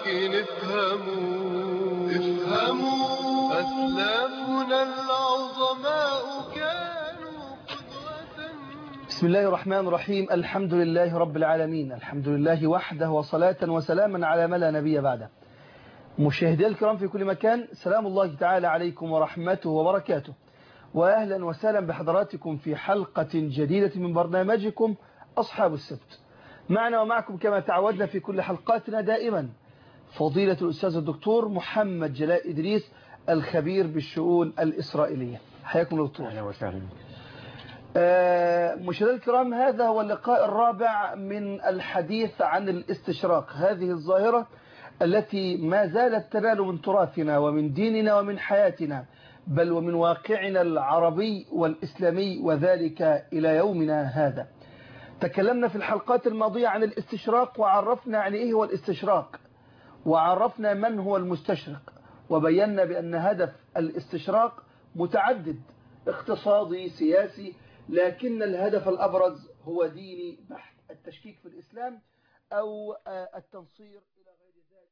لكن افهموا افهموا أسلافنا العظماء كانوا قدوة بسم الله الرحمن الرحيم الحمد لله رب العالمين الحمد لله وحده وصلاة وسلاما على من لا نبي بعده مشاهدي الكرام في كل مكان سلام الله تعالى عليكم ورحمته وبركاته وأهلا وسهلا بحضراتكم في حلقة جديدة من برنامجكم أصحاب السبت معنا ومعكم كما تعودنا في كل حلقاتنا دائما فضيلة الأستاذ الدكتور محمد جلاء إدريس الخبير بالشؤون الإسرائيلية حياكم الله دكتور أهلا وسهلا آه، مشاهدينا الكرام هذا هو اللقاء الرابع من الحديث عن الاستشراق هذه الظاهرة التي ما زالت تنال من تراثنا ومن ديننا ومن حياتنا بل ومن واقعنا العربي والإسلامي وذلك إلى يومنا هذا تكلمنا في الحلقات الماضية عن الاستشراق وعرفنا عن إيه هو الاستشراق وعرفنا من هو المستشرق وبينا بأن هدف الاستشراق متعدد اقتصادي سياسي لكن الهدف الأبرز هو ديني بحت التشكيك في الإسلام أو آه، التنصير إلى غير ذلك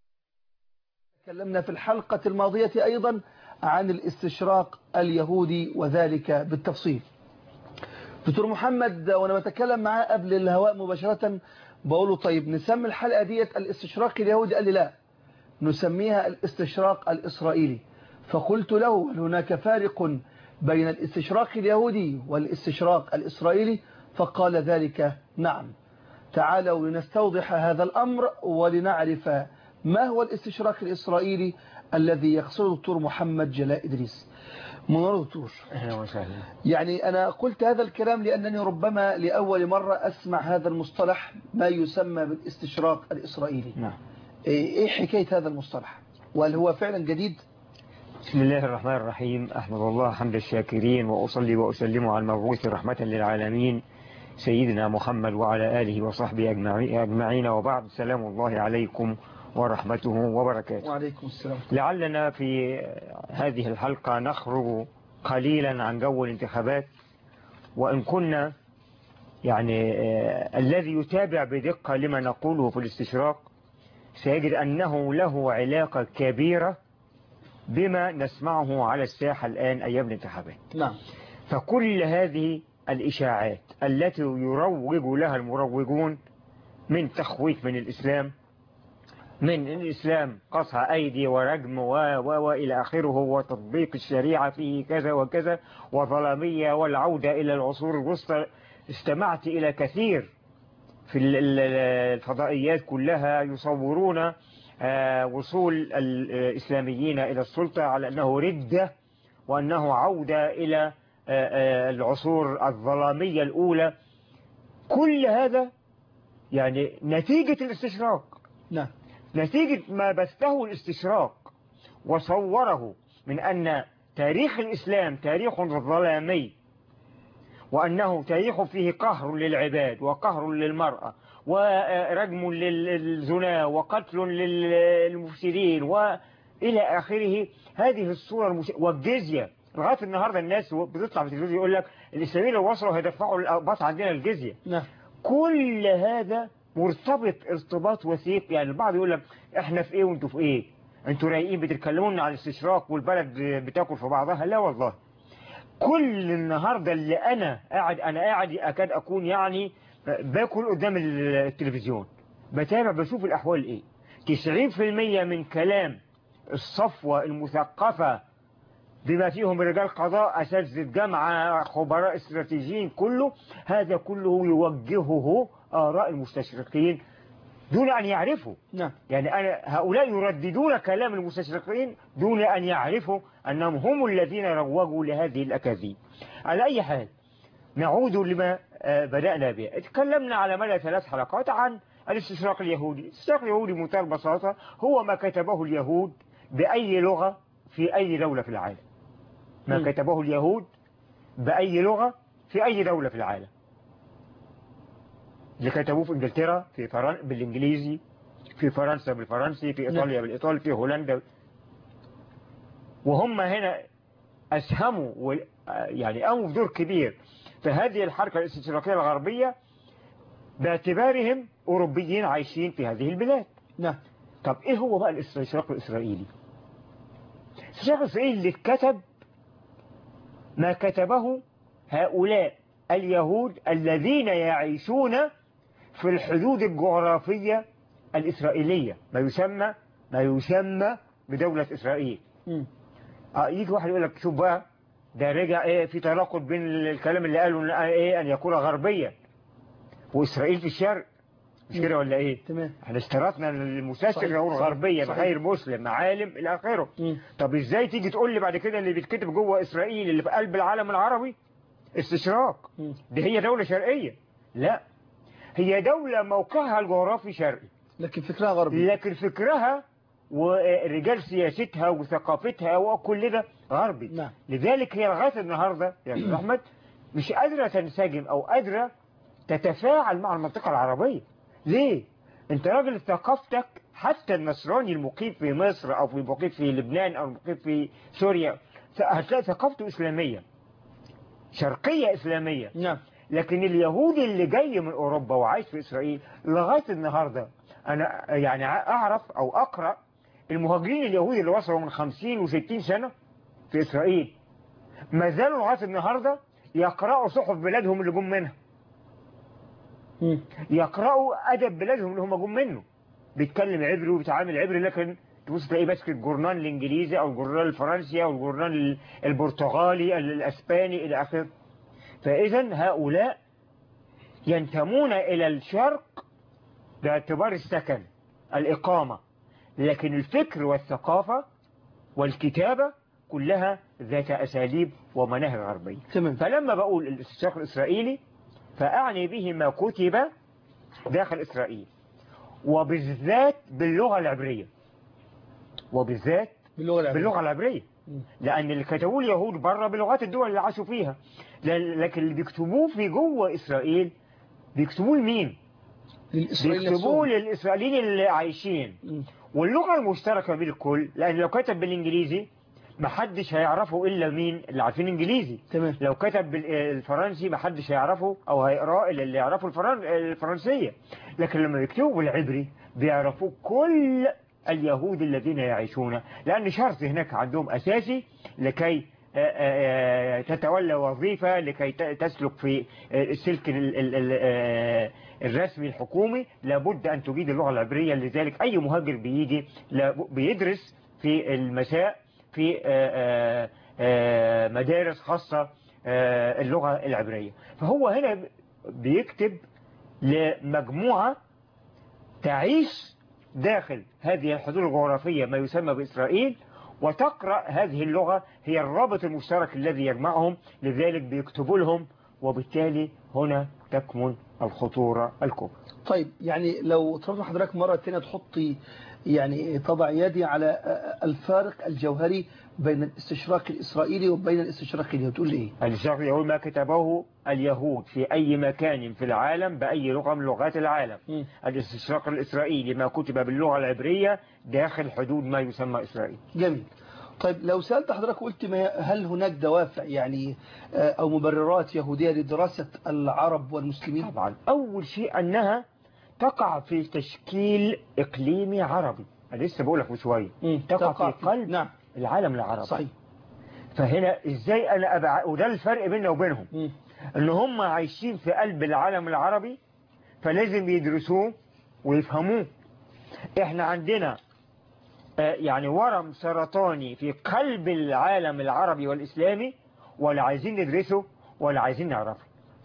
تكلمنا في الحلقة الماضية أيضا عن الاستشراق اليهودي وذلك بالتفصيل دكتور محمد وانا بتكلم معاه قبل الهواء مباشرة بقول له طيب نسمي الحلقة ديت الاستشراق اليهودي قال لي لا نسميها الاستشراق الإسرائيلي فقلت له هل هناك فارق بين الاستشراق اليهودي والاستشراق الإسرائيلي فقال ذلك نعم تعالوا لنستوضح هذا الأمر ولنعرف ما هو الاستشراق الإسرائيلي الذي يقصده الدكتور محمد جلاء إدريس منور دكتور أهلا وسهلا يعني أنا قلت هذا الكلام لأنني ربما لأول مرة أسمع هذا المصطلح ما يسمى بالاستشراق الإسرائيلي نعم إيه حكاية هذا المصطلح وهل هو فعلا جديد بسم الله الرحمن الرحيم أحمد الله حمد الشاكرين وأصلي وأسلم على المبعوث رحمة للعالمين سيدنا محمد وعلى آله وصحبه أجمعي- أجمعين وبعد سلام الله عليكم ورحمته وبركاته وعليكم السلام لعلنا في هذه الحلقة نخرج قليلا عن جو الانتخابات وإن كنا يعني آه، الذي يتابع بدقة لما نقوله في الاستشراق سيجد أنه له علاقة كبيرة بما نسمعه على الساحة الآن أيام الانتخابات نعم فكل هذه الإشاعات التي يروج لها المروجون من تخويف من الإسلام من الإسلام قطع أيدي ورجم و و وإلى آخره وتطبيق الشريعة فيه كذا وكذا وظلامية والعودة إلى العصور الوسطى استمعت إلى كثير في ال- ال- الفضائيات كلها يصورون آه، وصول الإسلاميين إلى السلطة على أنه ردة وأنه عودة إلى آه، آه، العصور الظلامية الأولى كل هذا يعني نتيجة الاستشراق نعم نتيجة ما بثه الاستشراق وصوره من أن تاريخ الإسلام تاريخ ظلامي وأنه تاريخ فيه قهر للعباد وقهر للمرأة ورجم للزنا وقتل للمفسدين وإلى آخره هذه الصورة المش... والجزية لغاية النهاردة الناس بتطلع في التلفزيون يقول لك الإسلاميين لو وصلوا هيدفعوا الأقباط عندنا الجزية نعم كل هذا مرتبط ارتباط وثيق يعني البعض يقول لك احنا في ايه وانتوا في ايه انتوا رايقين بتتكلمونا عن الاستشراق والبلد بتاكل في بعضها لا والله كل النهاردة اللي انا قاعد انا قاعد اكاد اكون يعني باكل قدام التلفزيون بتابع بشوف الاحوال ايه 90% من كلام الصفوة المثقفة بما فيهم رجال قضاء أساتذة جامعة خبراء استراتيجيين كله هذا كله يوجهه آراء المستشرقين دون أن يعرفوا نعم يعني أنا هؤلاء يرددون كلام المستشرقين دون أن يعرفوا أنهم هم الذين روجوا لهذه الأكاذيب على أي حال نعود لما آه، بدأنا به تكلمنا على مدى ثلاث حلقات عن الاستشراق اليهودي الاستشراق اليهودي بمنتهى البساطة هو ما كتبه اليهود بأي لغة في أي دولة في العالم ما مم. كتبه اليهود بأي لغة في أي دولة في العالم اللي كتبوه في انجلترا في فرن... بالانجليزي في فرنسا بالفرنسي في ايطاليا بالايطالي في هولندا وهم هنا اسهموا و... يعني قاموا بدور كبير في هذه الحركة الاستشراقية الغربية باعتبارهم أوروبيين عايشين في هذه البلاد نعم طب ايه هو بقى الاستشراق الاسرائيلي الاستشراق الاسرائيلي اللي اتكتب ما كتبه هؤلاء اليهود الذين يعيشون في الحدود الجغرافية الإسرائيلية ما يسمى ما يسمى بدولة إسرائيل مم. آه، يجي واحد يقول لك شوف بقى ده رجع ايه في تناقض بين الكلام اللي قاله إن ايه ان يكون غربيا واسرائيل في الشرق مش كده ولا ايه تمام احنا اشترطنا ان المستشرق صحيح، يكون صحيح، غربيا صحيح. غير مسلم معالم الى اخره مم. طب ازاي تيجي تقول لي بعد كده اللي بيتكتب جوه اسرائيل اللي في قلب العالم العربي استشراق مم. دي هي دولة شرقية لا هي دولة موقعها الجغرافي شرقي لكن فكرها غربي لكن فكرها ورجال سياستها وثقافتها وكل ده غربي نعم. لذلك هي لغاية النهاردة يا أستاذ أحمد مش قادرة تنسجم أو قادرة تتفاعل مع المنطقة العربية ليه؟ أنت راجل ثقافتك حتى النصراني المقيم في مصر أو في المقيم في لبنان أو المقيم في سوريا هتلاقي ثقافته إسلامية شرقية إسلامية نعم لكن اليهودي اللي جاي من أوروبا وعايش في إسرائيل لغاية النهاردة أنا يعني أعرف أو أقرأ المهاجرين اليهود اللي وصلوا من 50 و60 سنة في إسرائيل ما زالوا لغاية النهاردة يقرأوا صحف بلادهم اللي جم منها مم. يقرأوا أدب بلادهم اللي هم جم منه بيتكلم عبري وبيتعامل عبري لكن تبص تلاقيه ماسك الجورنال الإنجليزي أو الجورنال الفرنسي أو الجورنال البرتغالي الأسباني إلى آخره فإذا هؤلاء ينتمون إلى الشرق باعتبار السكن الإقامة لكن الفكر والثقافة والكتابة كلها ذات أساليب ومناهج غربية تمام فلما بقول الاستشراق الإسرائيلي فأعني به ما كتب داخل إسرائيل وبالذات باللغة العبرية وبالذات باللغة العربية باللغة العبرية مم. لأن اللي كتبوه اليهود بره بلغات الدول اللي عاشوا فيها ل- لكن اللي بيكتبوه في جوه إسرائيل بيكتبوه لمين؟ للإسرائيل بيكتبوه نفسهم. للإسرائيليين اللي عايشين مم. واللغة المشتركة بين الكل لأن لو كتب بالإنجليزي محدش هيعرفه إلا مين اللي عارفين إنجليزي تمام لو كتب بالفرنسي محدش هيعرفه أو هيقراه إلا اللي يعرفوا الفرن... الفرنسية لكن لما يكتبوا بالعبري بيعرفوا كل اليهود الذين يعيشون لأن شرط هناك عندهم أساسي لكي آه، آه، آه، تتولى وظيفة لكي ت- تسلك في آه، السلك ال- ال- ال- آه، الرسمي الحكومي لابد أن تجيد اللغة العبرية لذلك أي مهاجر بيجي لاب- بيدرس في المساء في آه، آه، آه، مدارس خاصة آه، اللغة العبرية فهو هنا بيكتب لمجموعة تعيش داخل هذه الحدود الجغرافية ما يسمى بإسرائيل وتقرأ هذه اللغة هي الرابط المشترك الذي يجمعهم لذلك بيكتبوا لهم وبالتالي هنا تكمن الخطورة الكبرى طيب يعني لو تفضل حضرتك مرة تانية تحطي يعني تضع يدي على الفارق الجوهري بين الاستشراق الإسرائيلي وبين الاستشراق اليهودي تقول لي إيه؟ الشرق يقول ما كتبه اليهود في أي مكان في العالم بأي لغة من لغات العالم مم. الاستشراق الإسرائيلي ما كتب باللغة العبرية داخل حدود ما يسمى إسرائيل جميل طيب لو سألت حضرتك قلت ما هل هناك دوافع يعني آه، أو مبررات يهودية لدراسة العرب والمسلمين طبعا أول شيء أنها تقع في تشكيل إقليمي عربي أنا لسه بقول لك من شوية مم. تقع في قلب نعم العالم العربي صحيح فهنا إزاي أنا أبع... وده الفرق بيننا وبينهم مم. ان هم عايشين في قلب العالم العربي فلازم يدرسوه ويفهموه احنا عندنا آه، يعني ورم سرطاني في قلب العالم العربي والإسلامي ولا عايزين ندرسه ولا عايزين نعرفه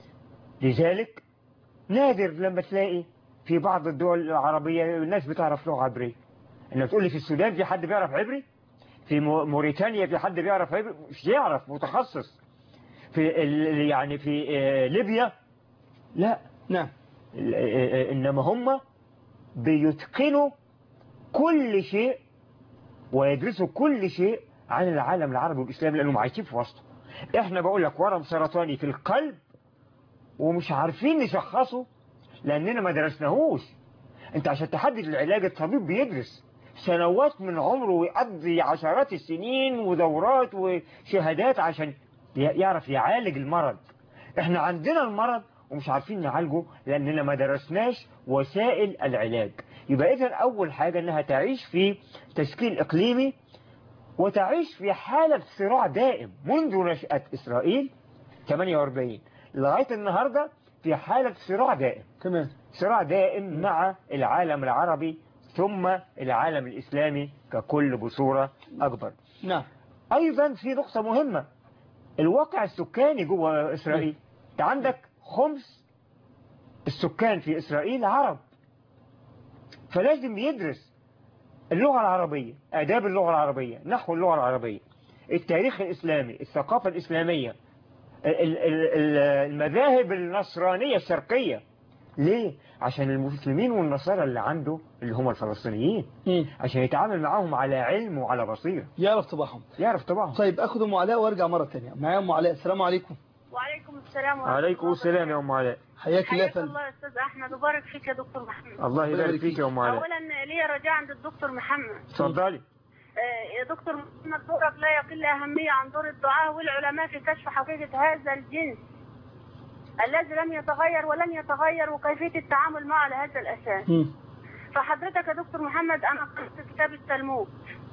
لذلك نادر لما تلاقي في بعض الدول العربية الناس بتعرف لغة عبرية انك تقول لي في السودان في حد بيعرف عبري في مو- موريتانيا في حد بيعرف عبري مش يعرف متخصص في ال- يعني في آه، ليبيا لا نعم ال- آه، آه، انما هم بيتقنوا كل شيء ويدرسوا كل شيء عن العالم العربي والاسلامي لانهم عايشين في وسطه احنا بقول لك ورم سرطاني في القلب ومش عارفين نشخصه لاننا ما درسناهوش انت عشان تحدد العلاج الطبيب بيدرس سنوات من عمره ويقضي عشرات السنين ودورات وشهادات عشان ي- يعرف يعالج المرض احنا عندنا المرض ومش عارفين نعالجه لاننا ما درسناش وسائل العلاج يبقى إذا أول حاجة أنها تعيش في تشكيل إقليمي وتعيش في حالة صراع دائم منذ نشأة إسرائيل 48 لغاية النهاردة في حالة صراع دائم تمام صراع دائم مع العالم العربي ثم العالم الإسلامي ككل بصورة أكبر نعم أيضا في نقطة مهمة الواقع السكاني جوه إسرائيل أنت عندك خمس السكان في إسرائيل عرب فلازم يدرس اللغة العربية آداب اللغة العربية نحو اللغة العربية التاريخ الإسلامي الثقافة الإسلامية ال- ال- ال- المذاهب النصرانية الشرقية ليه؟ عشان المسلمين والنصارى اللي عنده اللي هم الفلسطينيين مم. عشان يتعامل معاهم على علم وعلى بصيرة يعرف طبعهم يعرف طبعا طيب اخذ ام علاء وارجع مره ثانيه معايا ام علاء السلام عليكم وعليكم السلام ورحمة عليكم الله السلام يا وبركاته. أم علاء حياك الله يا حياك فندم الله يا أستاذ أحمد وبارك فيك يا دكتور محمد الله يبارك فيك يا أم علاء أولا لي رجاء عند الدكتور محمد اتفضلي آه، يا دكتور محمد دورك لا يقل أهمية عن دور الدعاة والعلماء في كشف حقيقة هذا الجنس الذي لم يتغير ولن يتغير وكيفية التعامل معه على هذا الأساس مم. فحضرتك يا دكتور محمد أنا قرأت كتاب التلمود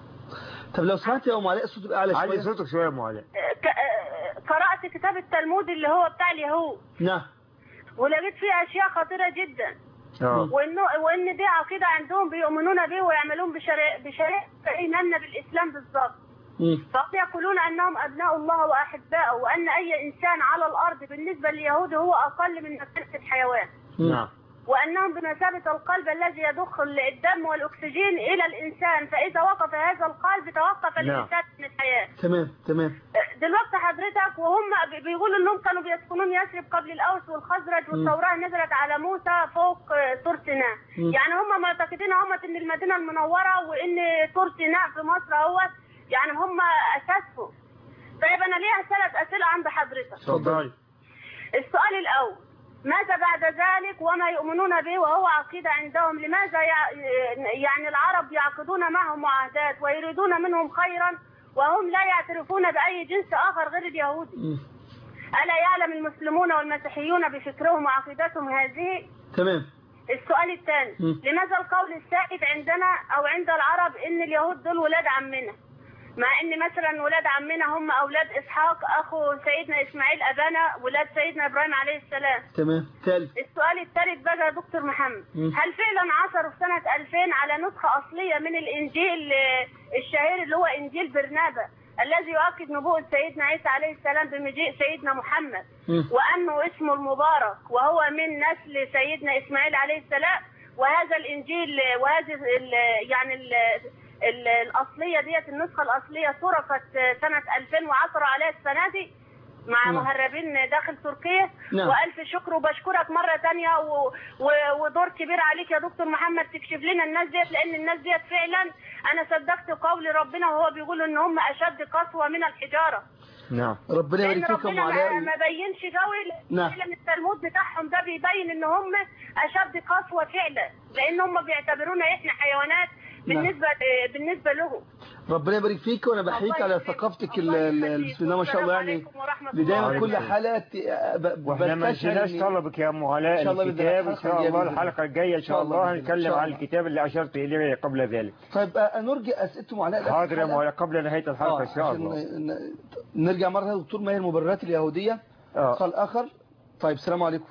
طب لو سمحت يا ام علاء الصوت يبقى اعلى علي شويه صوتك شوية يا أم علاء آه، ك- آه، قرأت كتاب التلمود اللي هو بتاع اليهود نعم ولقيت فيه أشياء خطيرة جدا اه وانه وان دي عقيده عندهم بيؤمنون به ويعملون بشريعه بشريعه ايماننا بالاسلام بالظبط مم. فهم يقولون انهم ابناء الله واحباؤه وان اي انسان على الارض بالنسبه لليهود هو اقل من نفس الحيوان مم. نعم وانهم بمثابه القلب الذي يدخل الدم والاكسجين الى الانسان فاذا وقف هذا القلب توقف نعم. الانسان من الحياه تمام تمام دلوقتي حضرتك وهم بي- بيقولوا انهم كانوا بيسكنون يثرب قبل الاوس والخزرج والتوراه نزلت على موسى فوق آه، طور سيناء مم. يعني هم معتقدين هم ان المدينه المنوره وان طور سيناء في مصر اهوت يعني هم اساسهم طيب انا ليها ثلاث اسئله عند حضرتك اتفضلي السؤال الأول ماذا بعد ذلك وما يؤمنون به وهو عقيدة عندهم لماذا يع- يعني العرب يعقدون معهم معاهدات ويريدون منهم خيرا وهم لا يعترفون بأي جنس آخر غير اليهودي مم. ألا يعلم المسلمون والمسيحيون بفكرهم وعقيدتهم هذه تمام السؤال الثاني مم. لماذا القول السائد عندنا أو عند العرب إن اليهود دول ولاد عمنا مع ان مثلا ولاد عمنا هم اولاد اسحاق اخو سيدنا اسماعيل ابانا ولاد سيدنا ابراهيم عليه السلام تمام ثالث السؤال الثالث بقى يا دكتور محمد مم. هل فعلا عثروا في سنة 2000 على نسخة أصلية من الإنجيل آه، الشهير اللي هو إنجيل برنابا الذي يؤكد نبوءة سيدنا عيسى عليه السلام بمجيء سيدنا محمد مم. وأنه اسمه المبارك وهو من نسل سيدنا إسماعيل عليه السلام وهذا الإنجيل آه، وهذه ال- يعني ال- ال- الأصلية ديت النسخة الأصلية سرقت آه، سنة 2010 عليها السنة دي مع نعم. مهربين داخل تركيا نعم. والف شكر وبشكرك مره تانية و... و... ودور كبير عليك يا دكتور محمد تكشف لنا الناس ديت لان الناس ديت فعلا انا صدقت قول ربنا وهو بيقول ان هم اشد قسوه من الحجاره نعم ربنا لان يبارك فيك يا ام ربنا ما, علاء ما بينش قوي نعم. لان التلمود بتاعهم ده بيبين ان هم اشد قسوه فعلا لان هم بيعتبرونا احنا حيوانات نعم. بالنسبه بالنسبه لهم ربنا يبارك فيك وانا بحييك الله على يخليك. ثقافتك الله ال- ال- يخليك. بسم الله ما شاء الله والسلام يعني عليكم ورحمة اللي الله دايما وعليكم كل السلام. حالات ب- واحنا ما بستشعر نسيناش إن- طلبك يا ام علاء إن شاء الله بإذن الله الكتاب ان الحلقة شاء الجاية الله بإذن الله. الحلقه الجايه ان شاء إن شاء الله الله بإذن الله. إن هنتكلم شاء عن الله. الكتاب اللي اشرت اليه قبل ذلك طيب آه، نرجع اسئلته ام علاء حاضر يا ام الحلقة. علاء قبل نهايه الحلقه آه، ان شاء عشان الله ن- نرجع مرة دكتور ما هي المبررات اليهودية اه اتصال آخر طيب السلام عليكم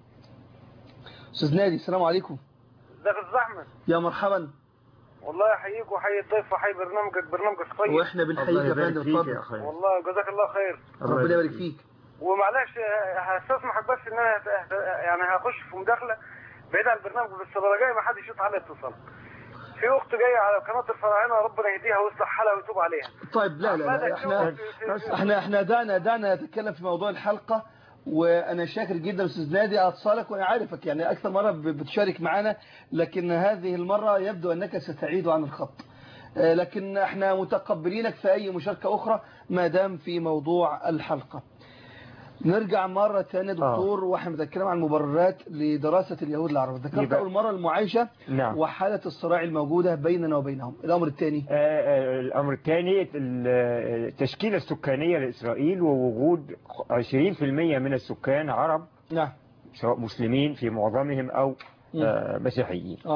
أستاذ نادي السلام عليكم ازيك يا زحمة يا مرحبا والله احييك واحيي الضيف واحيي برنامجك برنامجك طيب واحنا بنحييك الله يا يبارك فندم فيك يا اتفضل اخي والله جزاك الله خير الله ربنا يبارك فيك. فيك ومعلش آه، هستسمحك بس ان انا هت- هت- يعني هخش في مداخله بعيد عن البرنامج بس رجائي ما حدش يقطع علي اتصال في اخت جايه على قناه الفراعنه ربنا يهديها ويصلح حالها ويتوب عليها طيب لا لا, لا احنا احنا احنا دعنا دعنا نتكلم في موضوع الحلقة وانا شاكر جدا استاذ نادي على اتصالك وانا عارفك يعني اكثر مرة ب- بتشارك معنا لكن هذه المرة يبدو انك ستعيد عن الخط آه، لكن احنا متقبلينك في اي مشاركة اخرى ما دام في موضوع الحلقة نرجع مرة ثانية دكتور واحنا بنتكلم عن المبررات لدراسة اليهود العرب ذكرت يبقى- اول مرة المعايشة نعم وحالة الصراع الموجودة بيننا وبينهم الامر الثاني آه، آه، الأمر الثاني ال- آه، التشكيلة السكانية لإسرائيل ووجود 20% من السكان عرب نعم سواء مسلمين في معظمهم أو مم. آه، مسيحيين اه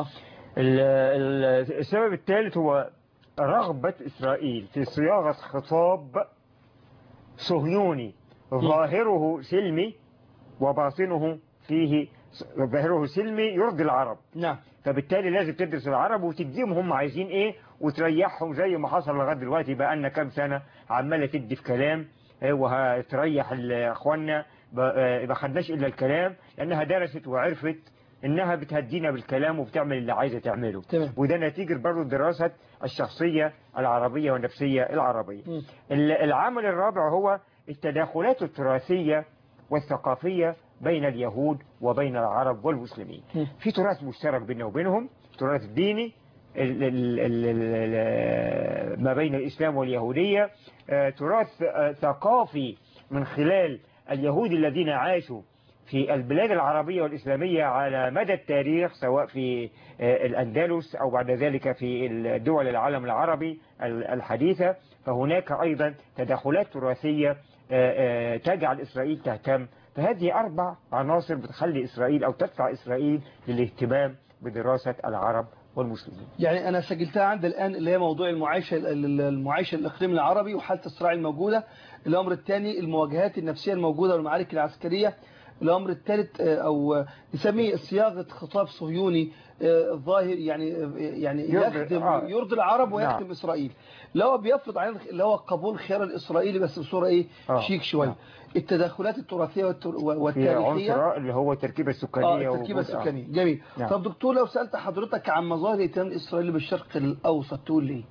ال- ال- السبب الثالث هو رغبة إسرائيل في صياغة خطاب صهيوني ظاهره سلمي وباطنه فيه ظاهره سلمي يرضي العرب نعم فبالتالي لازم تدرس العرب وتديهم هم عايزين ايه وتريحهم زي ما حصل لغايه دلوقتي بقى لنا كام سنه عماله تدي في كلام إيه، وهتريح ال- اخواننا ب- آه، ما خدناش الا الكلام لانها درست وعرفت انها بتهدينا بالكلام وبتعمل اللي عايزه تعمله تمام. وده نتيجه برضه دراسه الشخصيه العربيه والنفسيه العربيه مم. ال- العامل الرابع هو التداخلات التراثيه والثقافيه بين اليهود وبين العرب والمسلمين مم. في تراث مشترك بيننا وبينهم تراث ديني ال ال ال ال ال ما بين الإسلام واليهودية آه، تراث آه، ثقافي من خلال اليهود الذين عاشوا في البلاد العربية والإسلامية على مدى التاريخ سواء في آه، الأندلس أو بعد ذلك في الدول العالم العربي ال- الحديثة فهناك أيضا تدخلات تراثية آه، آه، تجعل إسرائيل تهتم فهذه أربع عناصر بتخلي إسرائيل أو تدفع إسرائيل للاهتمام بدراسة العرب والمسلمين يعني أنا سجلتها عندي الآن اللي هي موضوع المعايشة المعايشة الإقليم العربي وحالة الصراع الموجودة الأمر الثاني المواجهات النفسية الموجودة والمعارك العسكرية الأمر الثالث آه، أو آه، نسميه صياغة خطاب صهيوني آه، ظاهر يعني آه، يعني يرضي- يخدم آه. يرضي العرب ويخدم نعم. إسرائيل اللي هو بيفرض علينا اللي هو قبول الخيار الإسرائيلي بس بصورة إيه آه. شيك شوية نعم. التدخلات التراثية والتر- في والتاريخية عنصر اللي هو التركيبة السكانية اه التركيبة وجزء- آه. السكانية جميل نعم. طب دكتور لو سألت حضرتك عن مظاهر اهتمام إسرائيل بالشرق الأوسط تقول لي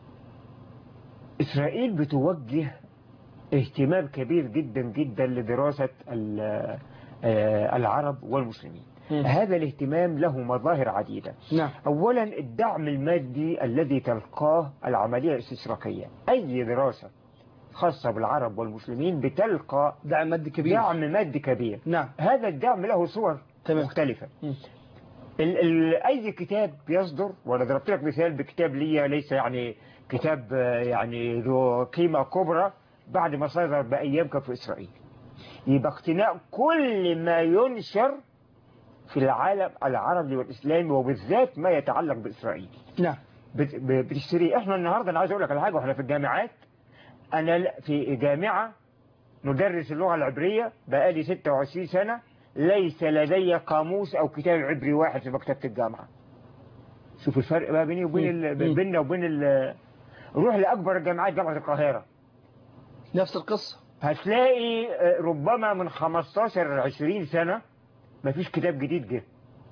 إسرائيل بتوجه اهتمام كبير جدا جدا لدراسة ال- آه، العرب والمسلمين مم. هذا الاهتمام له مظاهر عديدة نعم أولا الدعم المادي الذي تلقاه العملية الاستشراقية أي دراسة خاصة بالعرب والمسلمين بتلقى دعم مادي كبير دعم مادي كبير نعم هذا الدعم له صور تمام. مختلفة مم. ال ال أي كتاب بيصدر وأنا ضربت لك مثال بكتاب لي ليس يعني كتاب آه، يعني ذو قيمة كبرى بعد ما صدر بأيام كان في إسرائيل يبقى اقتناء كل ما ينشر في العالم العربي والإسلامي وبالذات ما يتعلق بإسرائيل نعم بت- ب- بتشتري احنا النهارده انا عايز اقول لك على حاجه واحنا في الجامعات انا ل- في جامعه ندرس اللغه العبريه بقالي 26 سنه ليس لدي قاموس او كتاب عبري واحد في مكتبه الجامعه شوف الفرق بقى بيني وبين مم. ال... مم. بيننا وبين ال... روح لاكبر الجامعات جامعه القاهره نفس القصة هتلاقي آه، ربما من 15 20 سنه مفيش كتاب جديد جه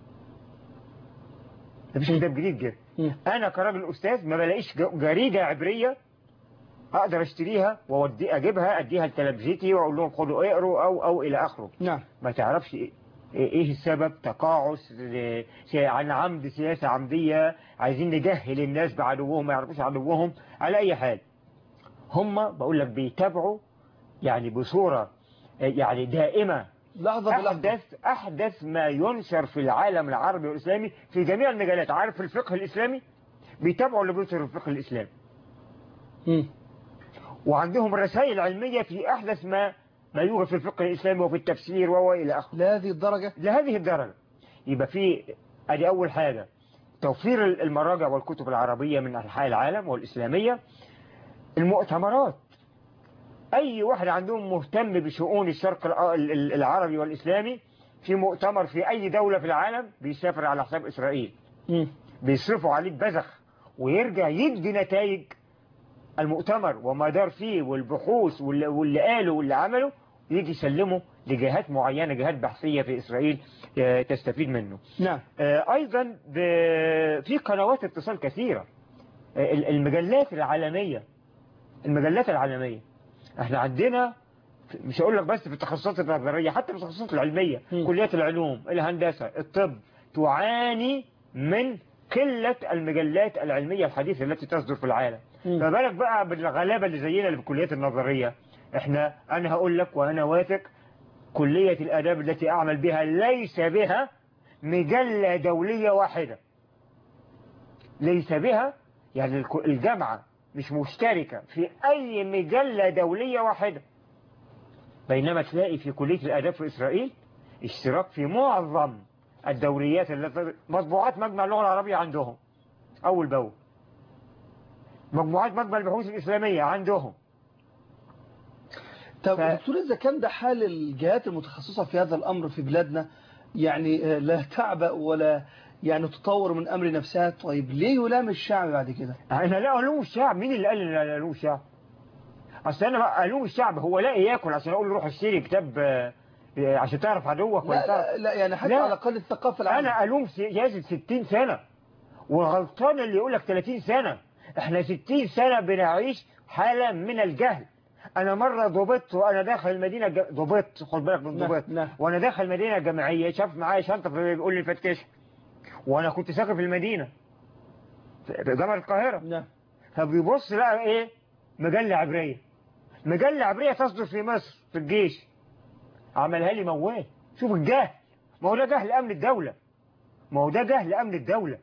مفيش كتاب جديد جه مم. انا كراجل استاذ ما بلاقيش ج- جريده عبريه اقدر اشتريها واودي اجيبها اديها لتلامذتي واقول لهم خدوا اقروا او او الى اخره نعم ما تعرفش ايه ايه السبب تقاعس ل- سي- عن عمد سياسه عمديه عايزين نجهل الناس بعدوهم ما يعرفوش عدوهم على اي حال هم بقول لك بيتابعوا يعني بصوره يعني دائمه لحظة بلحظة أحدث أحدث ما ينشر في العالم العربي والإسلامي في جميع المجالات عارف في الفقه الإسلامي بيتابعوا اللي بينشر في الفقه الإسلامي مم. وعندهم رسائل علمية في أحدث ما ما يوجد في الفقه الإسلامي وفي التفسير وهو إلى آخره لهذه الدرجة لهذه الدرجة يبقى في أدي أول حاجة توفير المراجع والكتب العربية من أنحاء العالم والإسلامية المؤتمرات أي واحد عندهم مهتم بشؤون الشرق الع- ال- ال- العربي والإسلامي في مؤتمر في أي دولة في العالم بيسافر على حساب إسرائيل مم. بيصرفوا عليه بذخ ويرجع يدي نتائج المؤتمر وما دار فيه والبحوث واللي, واللي قاله واللي عمله يجي يسلمه لجهات معينة جهات بحثية في إسرائيل آه، تستفيد منه نعم آه، أيضا ب- في قنوات اتصال كثيرة آه، ال- المجلات العالمية المجلات العالمية احنا عندنا مش هقول لك بس في التخصصات النظرية حتى في التخصصات العلمية م. كليات العلوم الهندسة الطب تعاني من قلة المجلات العلمية الحديثة التي تصدر في العالم م. فما بالك بقى بالغلابة اللي زينا اللي في الكليات النظرية احنا انا هقول لك وانا واثق كلية الاداب التي اعمل بها ليس بها مجلة دولية واحدة ليس بها يعني الك- الجامعة مش مشتركة في أي مجلة دولية واحدة بينما تلاقي في كلية الآداب في إسرائيل اشتراك في معظم الدوريات التي مطبوعات مجمع اللغة العربية عندهم أول بأول مجموعات مجمع البحوث الإسلامية عندهم طب ف- دكتور إذا كان ده حال الجهات المتخصصة في هذا الأمر في بلادنا يعني آه، لا تعبأ ولا يعني تطور من أمر نفسها طيب ليه يلام الشعب بعد كده احنا لا ألوم الشعب مين اللي قال ان ألوم الشعب أصل أنا بقى ألوم الشعب هو لاقي ياكل عشان أقول له روح اشتري كتاب آه، آه، عشان تعرف عدوك ولا لا, تعرف لا, لا يعني حتى لا. على الأقل الثقافة العامة انا الوم سياسه 60 سنه والغلطان اللي يقول لك 30 سنه احنا 60 سنه بنعيش حاله من الجهل انا مره ضبطت وانا داخل المدينه الج... ضبطت خد بالك من نعم، ضبط نعم. وانا داخل المدينه الجامعيه شاف معايا شنطه بيقول لي فتش وانا كنت ساكن في المدينه في جامعه القاهره نعم فبيبص لقى ايه مجله عبريه مجله عبريه تصدر في مصر في الجيش عملها لي موال شوف الجهل ما هو ده جهل امن الدوله ما هو ده جهل امن الدوله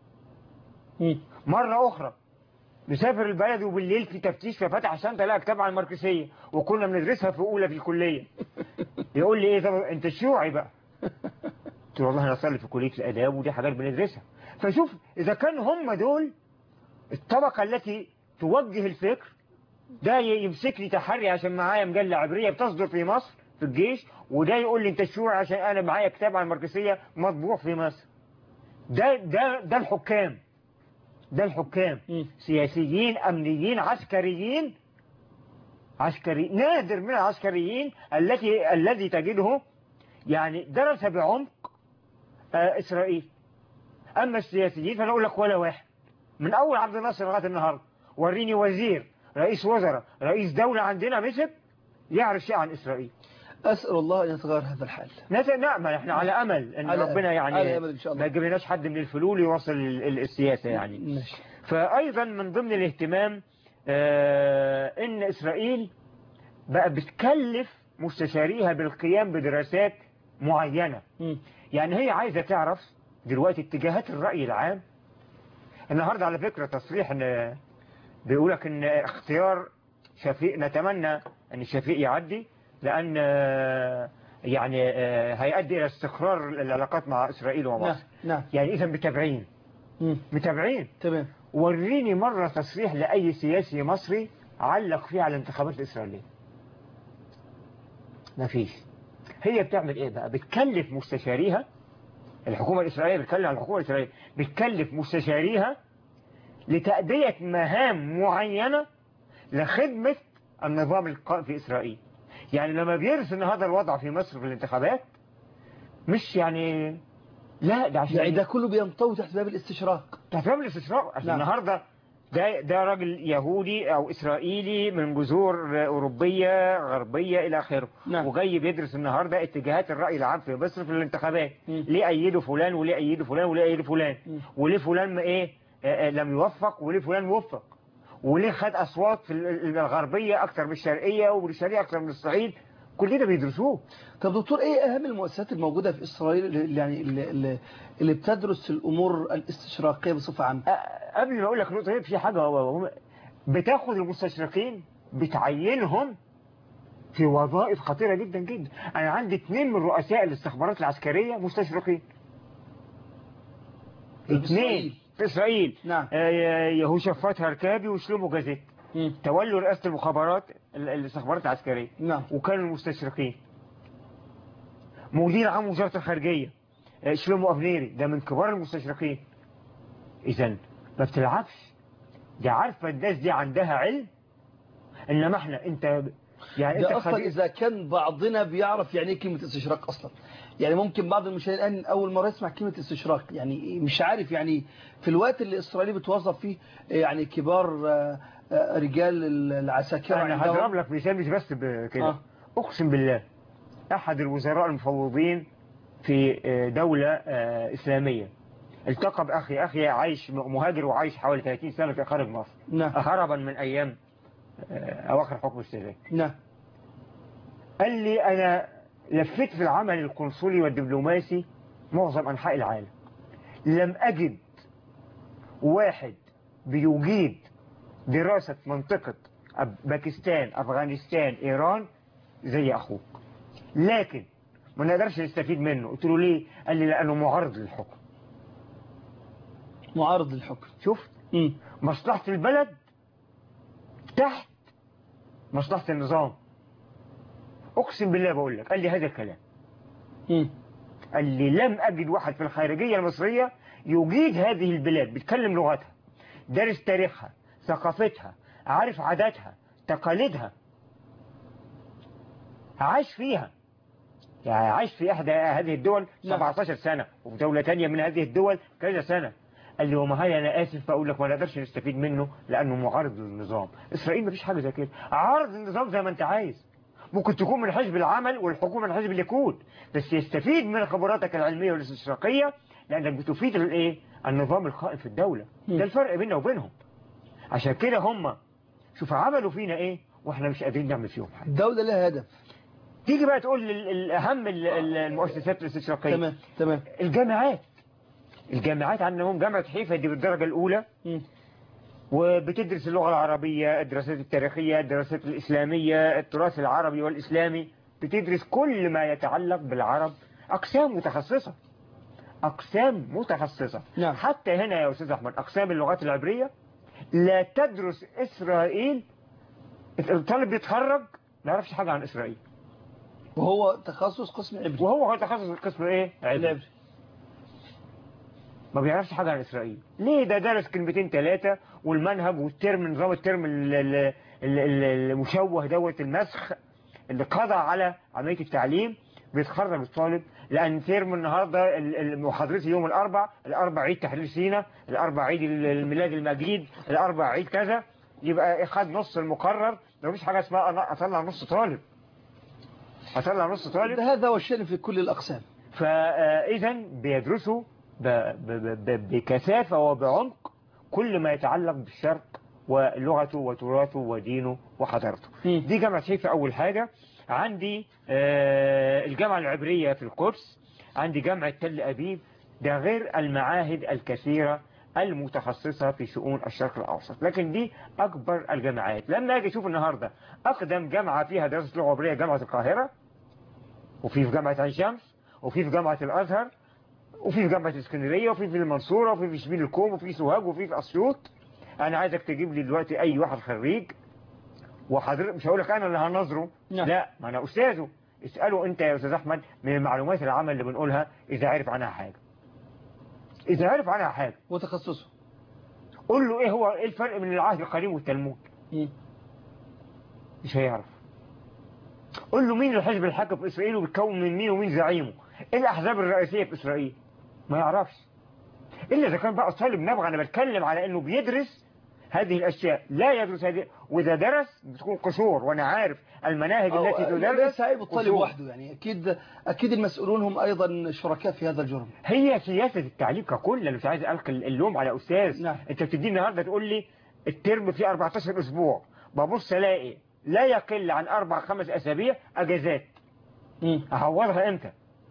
مم. مرة أخرى نسافر البلد وبالليل في تفتيش ففتح الشنطة لقى كتاب عن الماركسية وكنا بندرسها في أولى في الكلية يقول لي إيه طب أنت شيوعي بقى قلت له والله أنا أصلي في كلية الآداب ودي حاجات بندرسها فشوف إذا كان هم دول الطبقة التي توجه الفكر ده ي- يمسك لي تحري عشان معايا مجلة عبرية بتصدر في مصر في الجيش وده يقول لي أنت شيوعي عشان أنا معايا كتاب عن الماركسية مطبوع في مصر ده ده ده الحكام ده الحكام مم. سياسيين أمنيين عسكريين عسكري نادر من العسكريين التي الذي تجده يعني درس بعمق آه، إسرائيل أما السياسيين فأنا أقول لك ولا واحد من أول عبد الناصر لغاية النهاردة وريني وزير رئيس وزراء رئيس دولة عندنا مسك يعرف شيء عن إسرائيل أسأل الله أن يتغير هذا الحال نت- نعم احنا على أمل أن على- ربنا يعني على أمل إن شاء الله. ما يجيبلناش حد من الفلول يوصل ال- ال- السياسة يعني ماشي فأيضا من ضمن الاهتمام آه، إن إسرائيل بقى بتكلف مستشاريها بالقيام بدراسات معينة مم. يعني هي عايزة تعرف دلوقتي اتجاهات الرأي العام النهاردة على فكرة تصريح إن بيقولك إن اختيار شفيق نتمنى أن شفيق يعدي لأن آه، يعني آه، هيؤدي إلى استقرار العلاقات مع إسرائيل نعم ومصر نعم يعني إذا متابعين مم. متابعين تمام وريني مرة تصريح لأي سياسي مصري علق فيه على الانتخابات الإسرائيلية مفيش هي بتعمل ايه بقى بتكلف مستشاريها الحكومة الإسرائيلية بتكلم عن الحكومة الإسرائيلية بتكلف مستشاريها لتأدية مهام معينة لخدمة النظام القائم في إسرائيل يعني لما بيرسم هذا الوضع في مصر في الانتخابات مش يعني لا ده عشان يعني ده كله بينطوي تحت باب الاستشراق تفهم الاستشراق عشان نعم. النهارده ده ده راجل يهودي او اسرائيلي من جذور اوروبيه غربيه الى اخره نعم. وجاي بيدرس النهارده اتجاهات الراي العام في مصر في الانتخابات مم. ليه ايدوا فلان وليه ايدوا فلان وليه ايدوا فلان مم. وليه فلان ما ايه آه، آه، لم يوفق وليه فلان وفق وليه خد اصوات في ال- ال- الغربيه اكثر من الشرقيه والشرقيه اكثر من الصعيد كل ده بيدرسوه طب دكتور ايه اهم المؤسسات الموجودة في اسرائيل اللي يعني اللي, اللي, اللي بتدرس الامور الاستشراقية بصفة عامة أ- قبل ما اقول لك نقطه هي في حاجه هو- هو- بتاخد المستشرقين بتعينهم في وظائف خطيره جدا جدا انا عندي اثنين من رؤساء الاستخبارات العسكريه مستشرقين في اثنين إسرائيل. في اسرائيل نعم آه، يهوشافات هركابي وشلومو جازيت مم. تولوا رئاسه المخابرات ال- الاستخبارات العسكريه نعم وكانوا المستشرقين مدير عام وزارة الخارجية آه، شلومو أفنيري ده من كبار المستشرقين إذا ما بتلعبش دي عارفة الناس دي عندها علم إنما إحنا أنت يعني أنت ده اصلا خريج- اذا كان بعضنا بيعرف يعني ايه كلمة استشراق اصلا يعني ممكن بعض المشاهدين الان اول مرة يسمع كلمة استشراق يعني مش عارف يعني في الوقت اللي اسرائيل بتوظف فيه يعني كبار آه، آه، رجال العساكر أنا عندهم- هضرب لك مثال مش بس بكده آه. أقسم بالله أحد الوزراء المفوضين في آه، دولة آه، إسلامية التقى بأخي أخي عايش مهاجر وعايش حوالي 30 سنة في خارج مصر نعم هربا من أيام آه، أواخر حكم السادات نعم قال لي أنا لفيت في العمل القنصلي والدبلوماسي معظم أنحاء العالم لم أجد واحد بيجيد دراسة منطقة أب- باكستان أفغانستان إيران زي أخوك لكن ما نقدرش نستفيد منه قلت له ليه قال لي لانه معارض للحكم معارض للحكم شفت مم. مصلحة البلد تحت مصلحة النظام اقسم بالله بقول لك قال لي هذا الكلام مم. قال لي لم أجد واحد في الخارجية المصرية يجيد هذه البلاد بيتكلم لغتها دارس تاريخها ثقافتها عارف عاداتها تقاليدها عاش فيها يعني عاش في إحدى هذه الدول نعم. 17 سنة وفي دولة تانية من هذه الدول كذا سنة قال لي وما هي أنا آسف بقول لك ما نقدرش نستفيد منه لأنه معارض للنظام إسرائيل مفيش حاجة زي كده عارض النظام زي ما أنت عايز ممكن تكون من حزب العمل والحكومة من حزب الليكود بس يستفيد من خبراتك العلمية والاستشراقية لأنك بتفيد الإيه النظام القائم في الدولة مم. ده الفرق بيننا وبينهم عشان كده هم شوف عملوا فينا إيه وإحنا مش قادرين نعمل فيهم حاجة الدولة لها هدف تيجي بقى تقول ال- الأهم ال- ال- المؤسسات الاستشراقية تمام تمام الجامعات الجامعات عندهم جامعة حيفا دي بالدرجة الأولى مم. وبتدرس اللغة العربية الدراسات التاريخية الدراسات الإسلامية التراث العربي والإسلامي بتدرس كل ما يتعلق بالعرب أقسام متخصصة أقسام متخصصة نعم. حتى هنا يا أستاذ أحمد أقسام اللغات العبرية لا تدرس إسرائيل الطالب بيتخرج ما يعرفش حاجة عن إسرائيل وهو تخصص قسم عبري وهو تخصص القسم إيه؟ عبري العبري ما بيعرفش حاجة عن إسرائيل ليه ده درس كلمتين ثلاثة والمنهج والترم نظام الترم ال- ال- ال- ال- المشوه دوت المسخ اللي قضى على عملية التعليم بيتخرج الطالب لأن ترم النهاردة ال- ال- محاضرتي يوم الأربع الأربع عيد تحرير سينا الأربع عيد ال- الميلاد المجيد الأربع عيد كذا يبقى خد نص المقرر ما فيش حاجة اسمها أنا أطلع نص طالب أطلع نص طالب هذا هو الشأن في كل الأقسام فإذا بيدرسوا ب- ب- ب- بكثافة وبعمق كل ما يتعلق بالشرق ولغته وتراثه ودينه وحضارته مم. دي جامعة حيفا أول حاجة عندي آه، الجامعة العبرية في القدس عندي جامعة تل أبيب ده غير المعاهد الكثيرة المتخصصة في شؤون الشرق الأوسط لكن دي أكبر الجامعات لما أجي أشوف النهاردة أقدم جامعة فيها دراسة لغة عبرية جامعة القاهرة وفي في جامعة عين شمس وفي في جامعة الأزهر وفي في جامعة اسكندرية وفي في المنصورة وفي في شبين الكوم وفي سوهاج وفي في أسيوط أنا عايزك تجيب لي دلوقتي أي واحد خريج وحضرتك مش هقول لك أنا اللي هنظره نعم. لا ما أنا أستاذه اسأله أنت يا أستاذ أحمد من المعلومات العامة اللي بنقولها إذا عرف عنها حاجة إذا عرف عنها حاجة وتخصصه قول له إيه هو إيه الفرق بين العهد القديم والتلمود مم. مش هيعرف قول له مين الحزب الحاكم في إسرائيل وبيتكون من مين ومين زعيمه إيه الأحزاب الرئيسية في إسرائيل ما يعرفش إلا إذا كان بقى طالب نبغى أنا بتكلم على إنه بيدرس هذه الأشياء لا يدرس هذه وإذا درس بتكون قشور وأنا عارف المناهج أو- التي لا، تدرس ليس عيب الطالب قشور. وحده يعني أكيد أكيد المسؤولون هم أيضا شركاء في هذا الجرم هي سياسة التعليم ككل أنا مش عايز ألقي اللوم على أستاذ نعم. أنت بتديني النهاردة تقول لي الترم فيه 14 أسبوع ببص ألاقي لا يقل عن أربع خمس أسابيع أجازات مم. أعوضها إمتى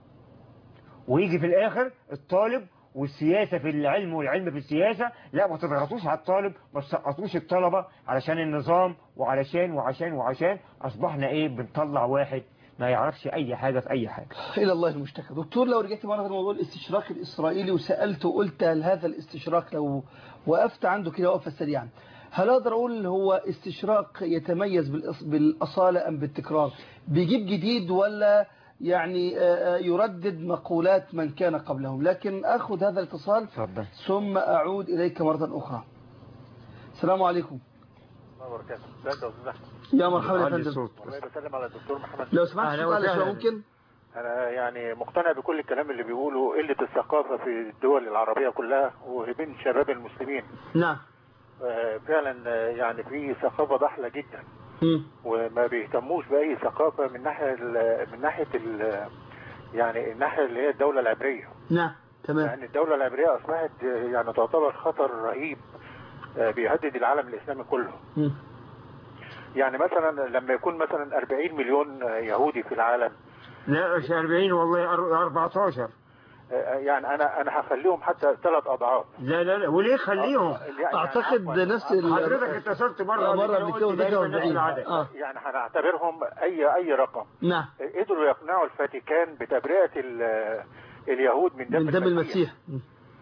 ويجي في الآخر الطالب والسياسة في العلم والعلم في السياسة لا ما تضغطوش على الطالب ما تسقطوش الطلبة علشان النظام وعلشان وعشان وعشان أصبحنا إيه بنطلع واحد ما يعرفش أي حاجة في أي حاجة إلى الله المشتكى دكتور لو رجعت مرة لموضوع الاستشراق الإسرائيلي وسألت وقلت هل هذا الاستشراق لو وقفت عنده كده وقفة سريعا هل أقدر أقول هو استشراق يتميز بالأص- بالأصالة أم بالتكرار بيجيب جديد ولا يعني آه، آه، يردد مقولات من كان قبلهم لكن أخذ هذا الاتصال اتفضل ثم أعود إليك مرة أخرى السلام عليكم الله وبركاته ازيك يا استاذ احمد يا مرحبا يا علي فندم الصوت والله بسلم على الدكتور محمد لو سمحت أهلا صوت على وسهلا. شوية ممكن انا يعني مقتنع بكل الكلام اللي بيقوله قله الثقافه في الدول العربيه كلها وبين شباب المسلمين نعم آه، فعلا آه، يعني في ثقافه ضحله جدا مم. وما بيهتموش باي ثقافه من ناحيه ال- من ناحيه ال- يعني الناحيه اللي هي الدوله العبريه نعم تمام يعني الدوله العبريه اصبحت آه، يعني تعتبر خطر رهيب آه، بيهدد العالم الاسلامي كله مم. يعني مثلا لما يكون مثلا 40 مليون آه، يهودي في العالم لا مش 40 والله أر- 14 آه، يعني انا انا هخليهم حتى ثلاث اضعاف لا لا لا وليه خليهم يعني اعتقد عفواً، نفس ال- حضرتك اتصلت مرة آه، مرة قبل قبل كده كده وقلت وده دايماً كان نفس بعيد. العدد. اه يعني هنعتبرهم اي اي رقم نعم قدروا يقنعوا الفاتيكان بتبرئه ال- اليهود من دم, من دم المسيح م.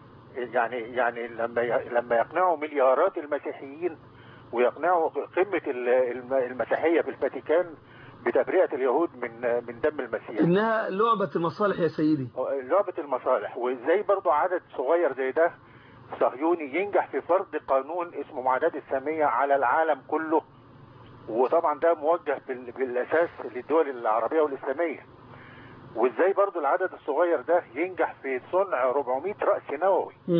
يعني يعني لما ي- لما يقنعوا مليارات المسيحيين ويقنعوا قمه ال- الم- المسيحيه في الفاتيكان بتبرئه اليهود من من دم المسيح انها لعبة المصالح يا سيدي لعبة المصالح وازاي برضو عدد صغير زي ده صهيوني ينجح في فرض قانون اسمه معاداة السامية على العالم كله وطبعا ده موجه بال- بالاساس للدول العربية والاسلامية وازاي برضو العدد الصغير ده ينجح في صنع 400 رأس نووي م.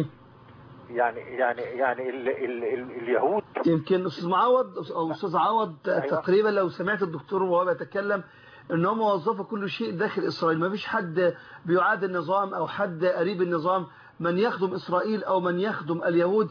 يعني يعني يعني ال ال ال اليهود يمكن استاذ معوض او استاذ عوض تقريبا لو سمعت الدكتور وهو بيتكلم ان هم وظفوا كل شيء داخل اسرائيل ما فيش حد بيعاد النظام او حد قريب النظام من يخدم اسرائيل او من يخدم اليهود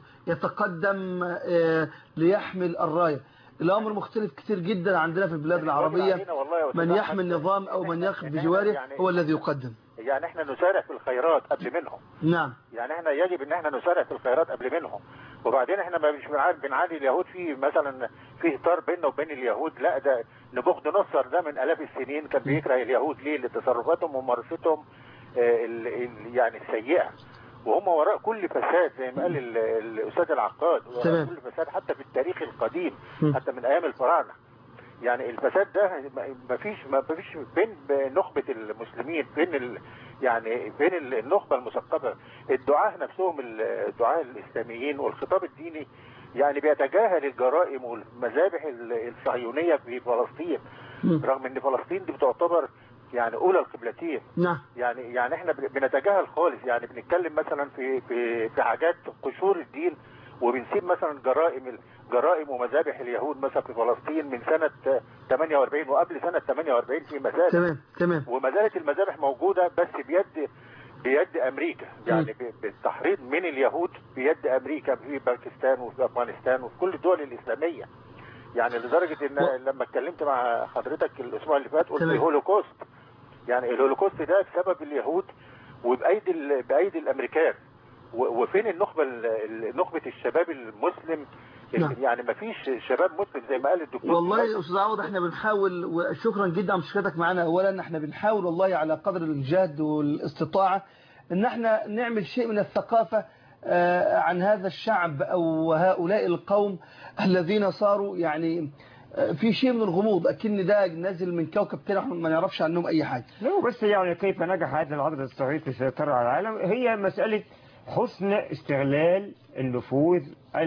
يتقدم آه، ليحمل الرايه الامر مختلف كتير جدا عندنا في البلاد العربيه علينا والله يا أستاذ من أحمد. يحمل نظام او من يقف إحنا- بجواره يعني- هو الذي يقدم يعني احنا نسارع في الخيرات قبل منهم نعم يعني احنا يجب ان احنا نسارع في الخيرات قبل منهم وبعدين احنا ما مش بنعادي بنعادي اليهود في مثلا في اطار بيننا وبين اليهود لا ده نبوخذ نصر ده من الاف السنين كان بيكره اليهود ليه لتصرفاتهم وممارستهم آه، ال- ال- يعني السيئه وهم وراء كل فساد زي ما قال ال- الاستاذ العقاد وراء تمام. كل فساد حتى في التاريخ القديم م. حتى من ايام الفراعنه يعني الفساد ده ما فيش ما فيش بين نخبة المسلمين بين ال يعني بين ال- النخبة المثقفة الدعاة نفسهم ال- الدعاة الإسلاميين والخطاب الديني يعني بيتجاهل الجرائم والمذابح ال- الصهيونية في فلسطين م. رغم ان فلسطين دي بتعتبر يعني اولى القبلتين نعم يعني يعني احنا بن- بنتجاهل خالص يعني بنتكلم مثلا في في في حاجات قشور الدين وبنسيب مثلا جرائم ال- جرائم ومذابح اليهود مثلا في فلسطين من سنة 48 وقبل سنة 48 في مذابح تمام تمام وما زالت المذابح موجودة بس بيد بيد أمريكا يعني ب- بالتحريض من اليهود بيد أمريكا في باكستان وفي أفغانستان وفي كل الدول الإسلامية يعني لدرجة إن و- لما اتكلمت مع حضرتك الأسبوع اللي فات قلت تمام. الهولوكوست يعني الهولوكوست ده بسبب اليهود وبأيدي ال- بأيدي الأمريكان و- وفين النخبة ال- ال- نخبة الشباب المسلم نعم. يعني ما فيش شباب مسلم زي ما قال الدكتور والله فؤاد. يا استاذ عوض احنا بنحاول وشكرا جدا على مشاركتك معنا اولا احنا بنحاول والله على قدر الجهد والاستطاعه ان احنا نعمل شيء من الثقافه آه، عن هذا الشعب او هؤلاء القوم الذين صاروا يعني آه، في شيء من الغموض اكن ده نازل من كوكب تاني احنا ما نعرفش عنهم اي حاجه لا بس يعني كيف نجح هذا العدد الصغير في السيطرة على العالم هي مسألة حسن استغلال النفوذ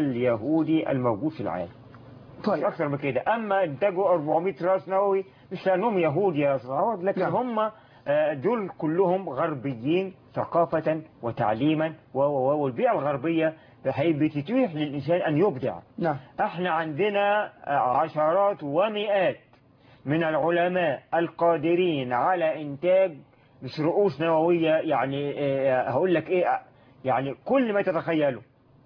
اليهودي الموجود في العالم مش طيب أكثر من كده أما إنتاجوا 400 راس نووي مش لأنهم يهود يا أستاذ عوض لكن نعم. هم آه، دول كلهم غربيين ثقافة وتعليما و- و- و- والبيئة الغربية هي بتتيح للإنسان أن يبدع نعم احنا عندنا عشرات ومئات من العلماء القادرين على انتاج مش رؤوس نووية يعني آه، هقول لك ايه يعني كل ما تتخيله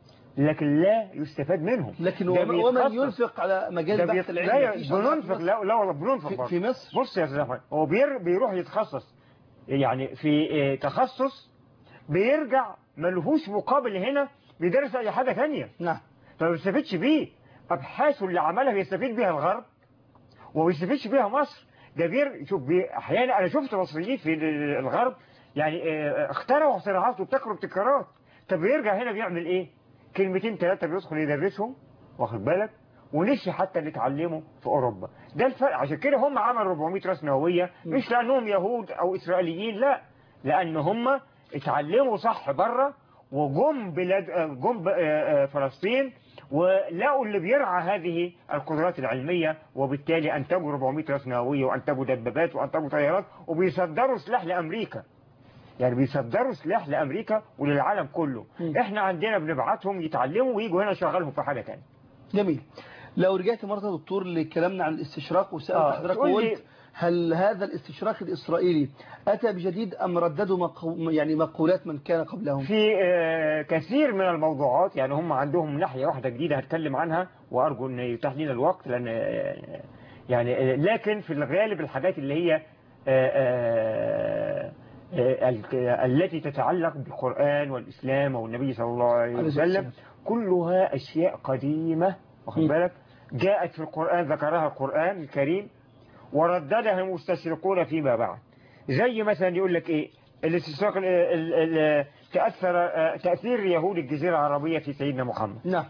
لكن لا يستفاد منهم لكن ده وم- ومن بيتخصص. ينفق على مجال ده البحث بيت... العلمي لا مفيش بننفق أصلاً لا لا والله بننفق في, برضه. في مصر بص يا استاذ احمد هو بير... بيروح يتخصص يعني في آه، تخصص بيرجع ملهوش مقابل هنا بيدرس اي حاجة ثانيه نعم فما بيستفيدش بيه ابحاثه اللي عملها بيستفيد بيها الغرب وما بيستفيدش بيها مصر ده بير شوف بي احيانا انا شفت مصريين في ال- الغرب يعني آه، اخترعوا اختراعات وابتكروا ابتكارات طب بيرجع هنا بيعمل ايه كلمتين ثلاثه بيدخل يدرسهم واخد بالك ونسي حتى اللي اتعلمه في اوروبا ده الفرق عشان كده هم عملوا 400 راس نوويه مش لانهم يهود او اسرائيليين لا لان هم اتعلموا صح بره وجم بلاد آه، جم ب- آه، آه، فلسطين ولقوا اللي بيرعى هذه القدرات العلمية وبالتالي أنتجوا 400 راس نووية وأنتجوا دبابات وأنتجوا طيارات وبيصدروا سلاح لأمريكا يعني بيصدروا سلاح لأمريكا وللعالم كله م. احنا عندنا بنبعتهم يتعلموا ويجوا هنا شغالهم في حاجة تانية جميل لو رجعت مرة يا دكتور لكلامنا عن الاستشراق وسألت آه، حضرتك تقول لي- وقلت هل هذا الاستشراق الإسرائيلي أتى بجديد أم رددوا مقو... يعني مقولات من كان قبلهم في آه، كثير من الموضوعات يعني هم عندهم ناحية واحدة جديدة هتكلم عنها وأرجو أن يتاح لنا الوقت لأن آه، يعني آه، لكن في الغالب الحاجات اللي هي آه، آه، آه، ال- التي تتعلق بالقرآن والإسلام والنبي صلى الله عليه عليه الصلاة وسلم كلها أشياء قديمة واخد م. بالك جاءت في القرآن ذكرها القرآن الكريم ورددها المستشرقون فيما بعد زي مثلا يقول لك ايه الاستشراق ال- ال- ال- تأثر آه، تأثير يهود الجزيرة العربية في سيدنا محمد نعم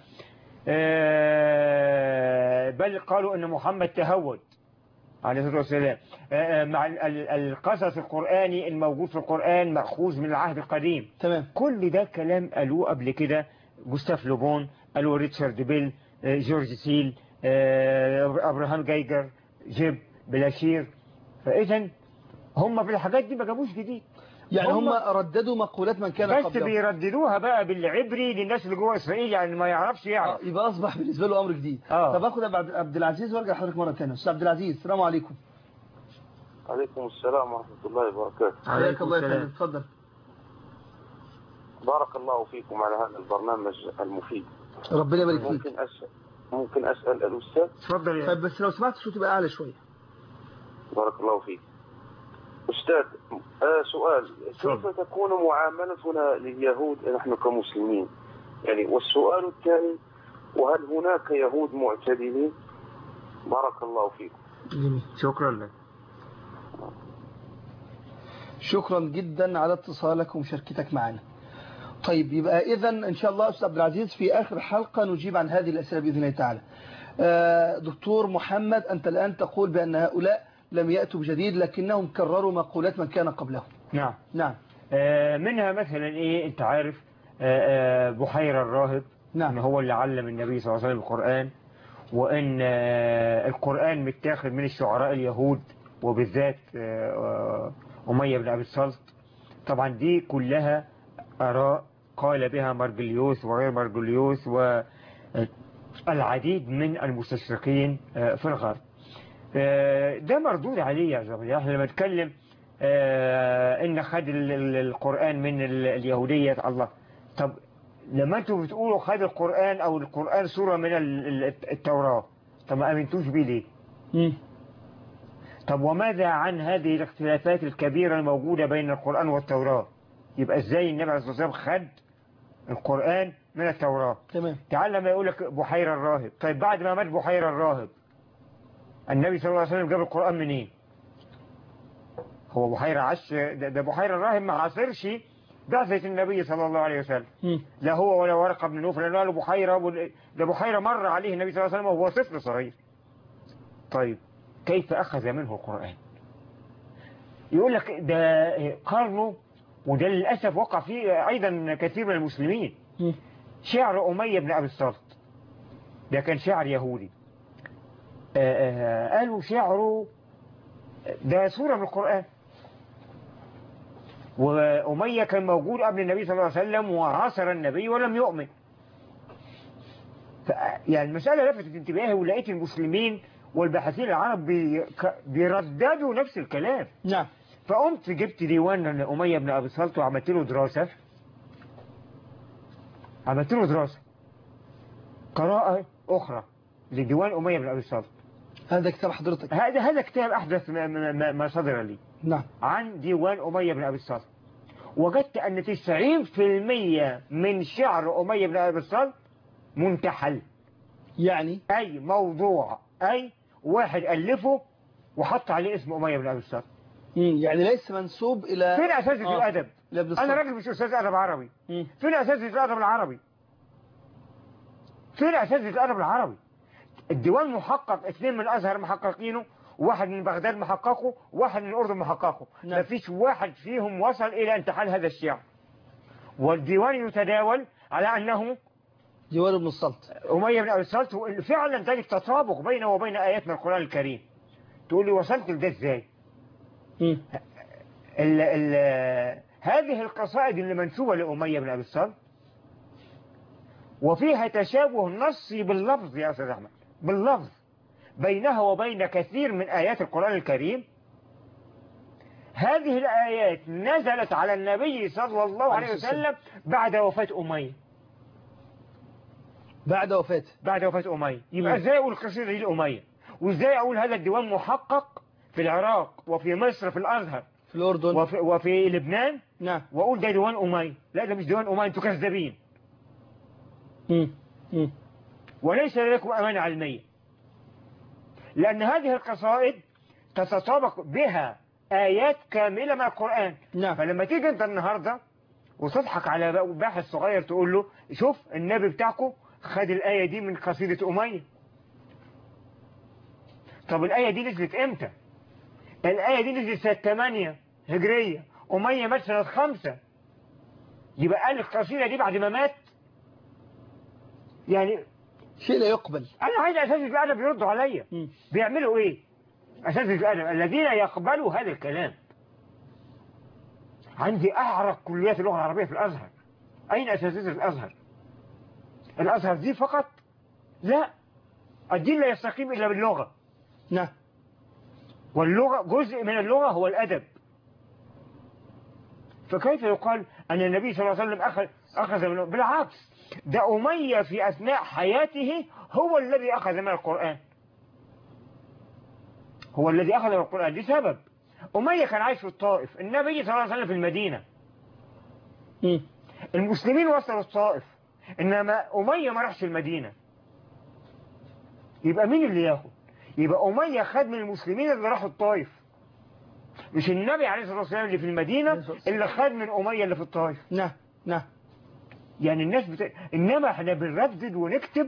آه، بل قالوا ان محمد تهود عليه الصلاة والسلام آه، مع ال- ال- القصص القرآني الموجود في القرآن مأخوذ من العهد القديم تمام كل ده كلام قالوه قبل كده جوستاف لوبون قالوا ريتشارد بيل آه، جورج سيل آه، ابراهام جايجر جيب بلاشير فاذا هم في الحاجات دي ما جابوش جديد يعني هم هم- رددوا مقولات من كان بس قبلهم بيرددوها بقى بالعبري للناس اللي جوه اسرائيل يعني ما يعرفش آه، يعرف يبقى اصبح بالنسبه له امر جديد آه. طب اخد عبد عبد العزيز وارجع لحضرتك مره ثانيه استاذ عبد العزيز السلام عليكم عليكم السلام ورحمة الله وبركاته حياك الله يا السلام. فندم اتفضل بارك الله فيكم على هذا البرنامج المفيد ربنا يبارك فيك ممكن أسأل ممكن أسأل الأستاذ اتفضل يا طيب بس لو سمحت الصوت يبقى اعلى شويه بارك الله فيك أستاذ آه سؤال كيف تفضل. تكون معاملتنا لليهود نحن كمسلمين يعني والسؤال الثاني وهل هناك يهود معتدلين بارك الله فيكم جميل شكرا لك شكرا جدا على اتصالك ومشاركتك معنا طيب يبقى اذا ان شاء الله استاذ عبد العزيز في اخر حلقه نجيب عن هذه الاسئله باذن الله تعالى آه، دكتور محمد انت الان تقول بان هؤلاء لم ياتوا بجديد لكنهم كرروا مقولات من كان قبلهم نعم نعم آه، منها مثلا ايه انت عارف آه، آه، بحيرة الراهب نعم. ان هو اللي علم النبي صلى الله عليه وسلم القرآن وان آه، القرآن متاخد من الشعراء اليهود وبالذات آه، آه، أمية بن أبي الصلت طبعا دي كلها آراء قال بها مرجليوس وغير مرجليوس والعديد من المستشرقين آه، في الغرب آه، ده مردود عليه يا زلمه احنا لما نتكلم آه، ان خد ال- ال- القرآن من ال- اليهودية الله طب لما انتوا بتقولوا خد القرآن او القرآن سورة من ال- ال- التوراة طب ما امنتوش بيه ليه مم. طب وماذا عن هذه الاختلافات الكبيرة الموجودة بين القرآن والتوراة يبقى ازاي النبي عليه الصلاة والسلام خد القرآن من التوراة تمام تعال لما يقول لك بحيرة الراهب طيب بعد ما مات بحيرة الراهب النبي صلى الله عليه وسلم جاب القرآن منين هو بحيرة عش ده, ده بحيرة الراهب ما عاصرش بعثة النبي صلى الله عليه وسلم مم. لا هو ولا ورقة بن نوفل لأنه قالوا بحيرة وال- ده بحيرة مر عليه النبي صلى الله عليه وسلم وهو طفل صغير طيب كيف أخذ منه القرآن يقول لك ده قرنه وده للأسف وقع فيه أيضا كثير من المسلمين مم. شعر أمية بن أبي الصلت ده كان شعر يهودي آه، آه، قالوا شعره ده سورة من القرآن وأمية كان موجود قبل النبي صلى الله عليه وسلم وعاصر النبي ولم يؤمن ف- يعني المسألة لفتت انتباهي ولقيت المسلمين والباحثين العرب بي- ك- بيرددوا نفس الكلام نعم فقمت جبت ديوان أمية بن أبي الصلت وعملت له دراسة عملت له دراسة قراءة أخرى لديوان أمية بن أبي الصلت هذا كتاب حضرتك هذا هذا كتاب أحدث ما, ما, ما- ما صدر لي نعم عن ديوان أمية بن أبي الصلت وجدت أن 90% من شعر أمية بن أبي الصلت منتحل يعني أي موضوع أي واحد ألفه وحط عليه اسم أمية بن أبي الصلت مم. يعني ليس منسوب الى فين أساتذة آه. الأدب لابن أنا الصلت. راجل مش أستاذ أدب عربي مم. فين أساتذة الأدب العربي فين أساتذة الأدب العربي الديوان محقق اثنين من الأزهر محققينه واحد من بغداد محققه واحد من الأردن محققه نعم. مفيش واحد فيهم وصل إلى انتحال هذا الشعر والديوان يتداول على أنه ديوان ابن الصلت أمية بن أبي الصلت فعلا تجد تطابق بينه وبين آيات من القرآن الكريم تقول لي وصلت لده ازاي مم. ال ال هذه القصائد اللي منسوبة لأمية بن أبي الصلت وفيها تشابه نصي باللفظ يا أستاذ أحمد باللفظ بينها وبين كثير من آيات القرآن الكريم هذه الآيات نزلت على النبي صلى الله عليه وسلم بعد وفاة أمية بعد وفاته بعد وفاة أمية يبقى مم. ازاي أقول القصيدة دي لأمية وازاي أقول هذا الديوان محقق في العراق وفي مصر في الأزهر في الأردن وفي, وفي لبنان نعم واقول ده ديوان اميه لا ده مش ديوان اميه انتوا كذابين مم. مم. وليس لكم امانه علميه لان هذه القصائد تتطابق بها ايات كامله مع القران نعم فلما تيجي انت النهارده وتضحك على باحث صغير تقول له شوف النبي بتاعكم خد الايه دي من قصيده اميه طب الايه دي نزلت امتى الايه دي نزلت سنه 8 هجريه اميه مات سنه 5 يبقى قال القصيده دي بعد ما مات يعني شيء لا يقبل انا عايز اساتذه الادب يردوا عليا مم. بيعملوا ايه اساتذه الادب الذين يقبلوا هذا الكلام عندي اعرق كليات اللغه العربيه في الازهر اين اساتذه الازهر الازهر دي فقط لا الدين لا يستقيم الا باللغه نعم واللغه جزء من اللغه هو الادب فكيف يقال ان النبي صلى الله عليه وسلم اخذ اخذ من بالعكس ده اميه في اثناء حياته هو الذي اخذ من القران هو الذي اخذ من القران لسبب اميه كان عايش في الطائف النبي صلى الله عليه وسلم في المدينه مم. المسلمين وصلوا الطائف انما اميه ما راحش المدينه يبقى مين اللي ياخد يبقى اميه خد من المسلمين اللي راحوا الطائف مش النبي عليه الصلاه والسلام اللي في المدينه اللي خد من اميه اللي في الطائف نعم نعم يعني الناس بت... انما احنا بنردد ونكتب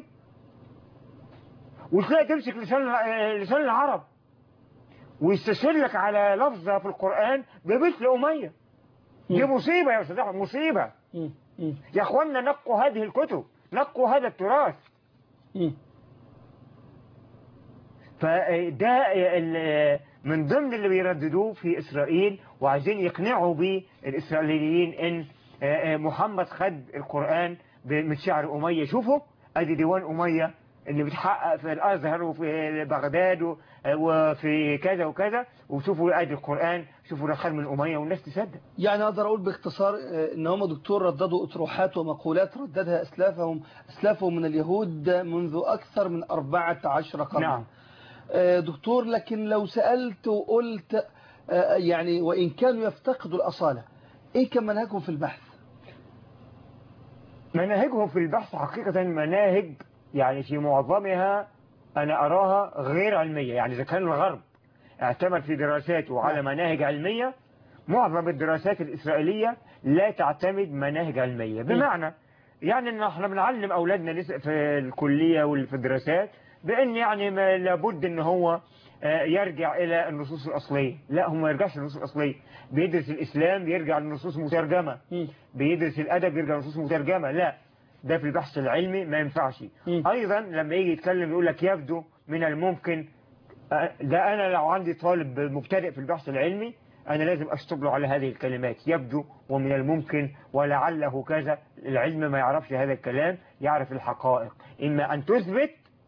وتلاقي تمسك لسان آه، لسان العرب ويستشير لك على لفظه في القران بمثل اميه دي مم. مصيبه يا استاذ احمد مصيبه مم. مم. يا اخوانا نقوا هذه الكتب نقوا هذا التراث مم. فده ال- من ضمن اللي بيرددوه في إسرائيل وعايزين يقنعوا بيه الإسرائيليين إن آه، آه، محمد خد القرآن ب- من شعر أمية شوفوا أدي ديوان أمية اللي بتحقق في الأزهر وفي بغداد و- آه، وفي كذا وكذا وشوفوا أدي القرآن شوفوا ده خد من أمية والناس تصدق يعني أقدر أقول باختصار آه، إن هم دكتور رددوا أطروحات ومقولات رددها أسلافهم أسلافهم من اليهود منذ أكثر من 14 قرن نعم آه، دكتور لكن لو سألت وقلت آه، يعني وإن كانوا يفتقدوا الأصالة إيه كان منهجهم في البحث مناهجهم في البحث حقيقة مناهج يعني في معظمها أنا أراها غير علمية يعني إذا كان الغرب اعتمد في دراساته على مناهج علمية معظم الدراسات الإسرائيلية لا تعتمد مناهج علمية بمعنى يعني إن احنا بنعلم أولادنا لسه في الكلية وفي الدراسات بأن يعني ما لابد إن هو آه، يرجع إلى النصوص الأصلية لا هو ما يرجعش للنصوص الأصلية بيدرس الإسلام يرجع للنصوص مترجمة مم. بيدرس الادب يرجع لنصوص مترجمه لا ده في البحث العلمي ما ينفعش مم. ايضا لما يجي يتكلم يقول لك يبدو من الممكن أه، ده انا لو عندي طالب مبتدئ في البحث العلمي انا لازم اشطب له على هذه الكلمات يبدو ومن الممكن ولعله كذا العلم ما يعرفش هذا الكلام يعرف الحقائق اما ان تثبت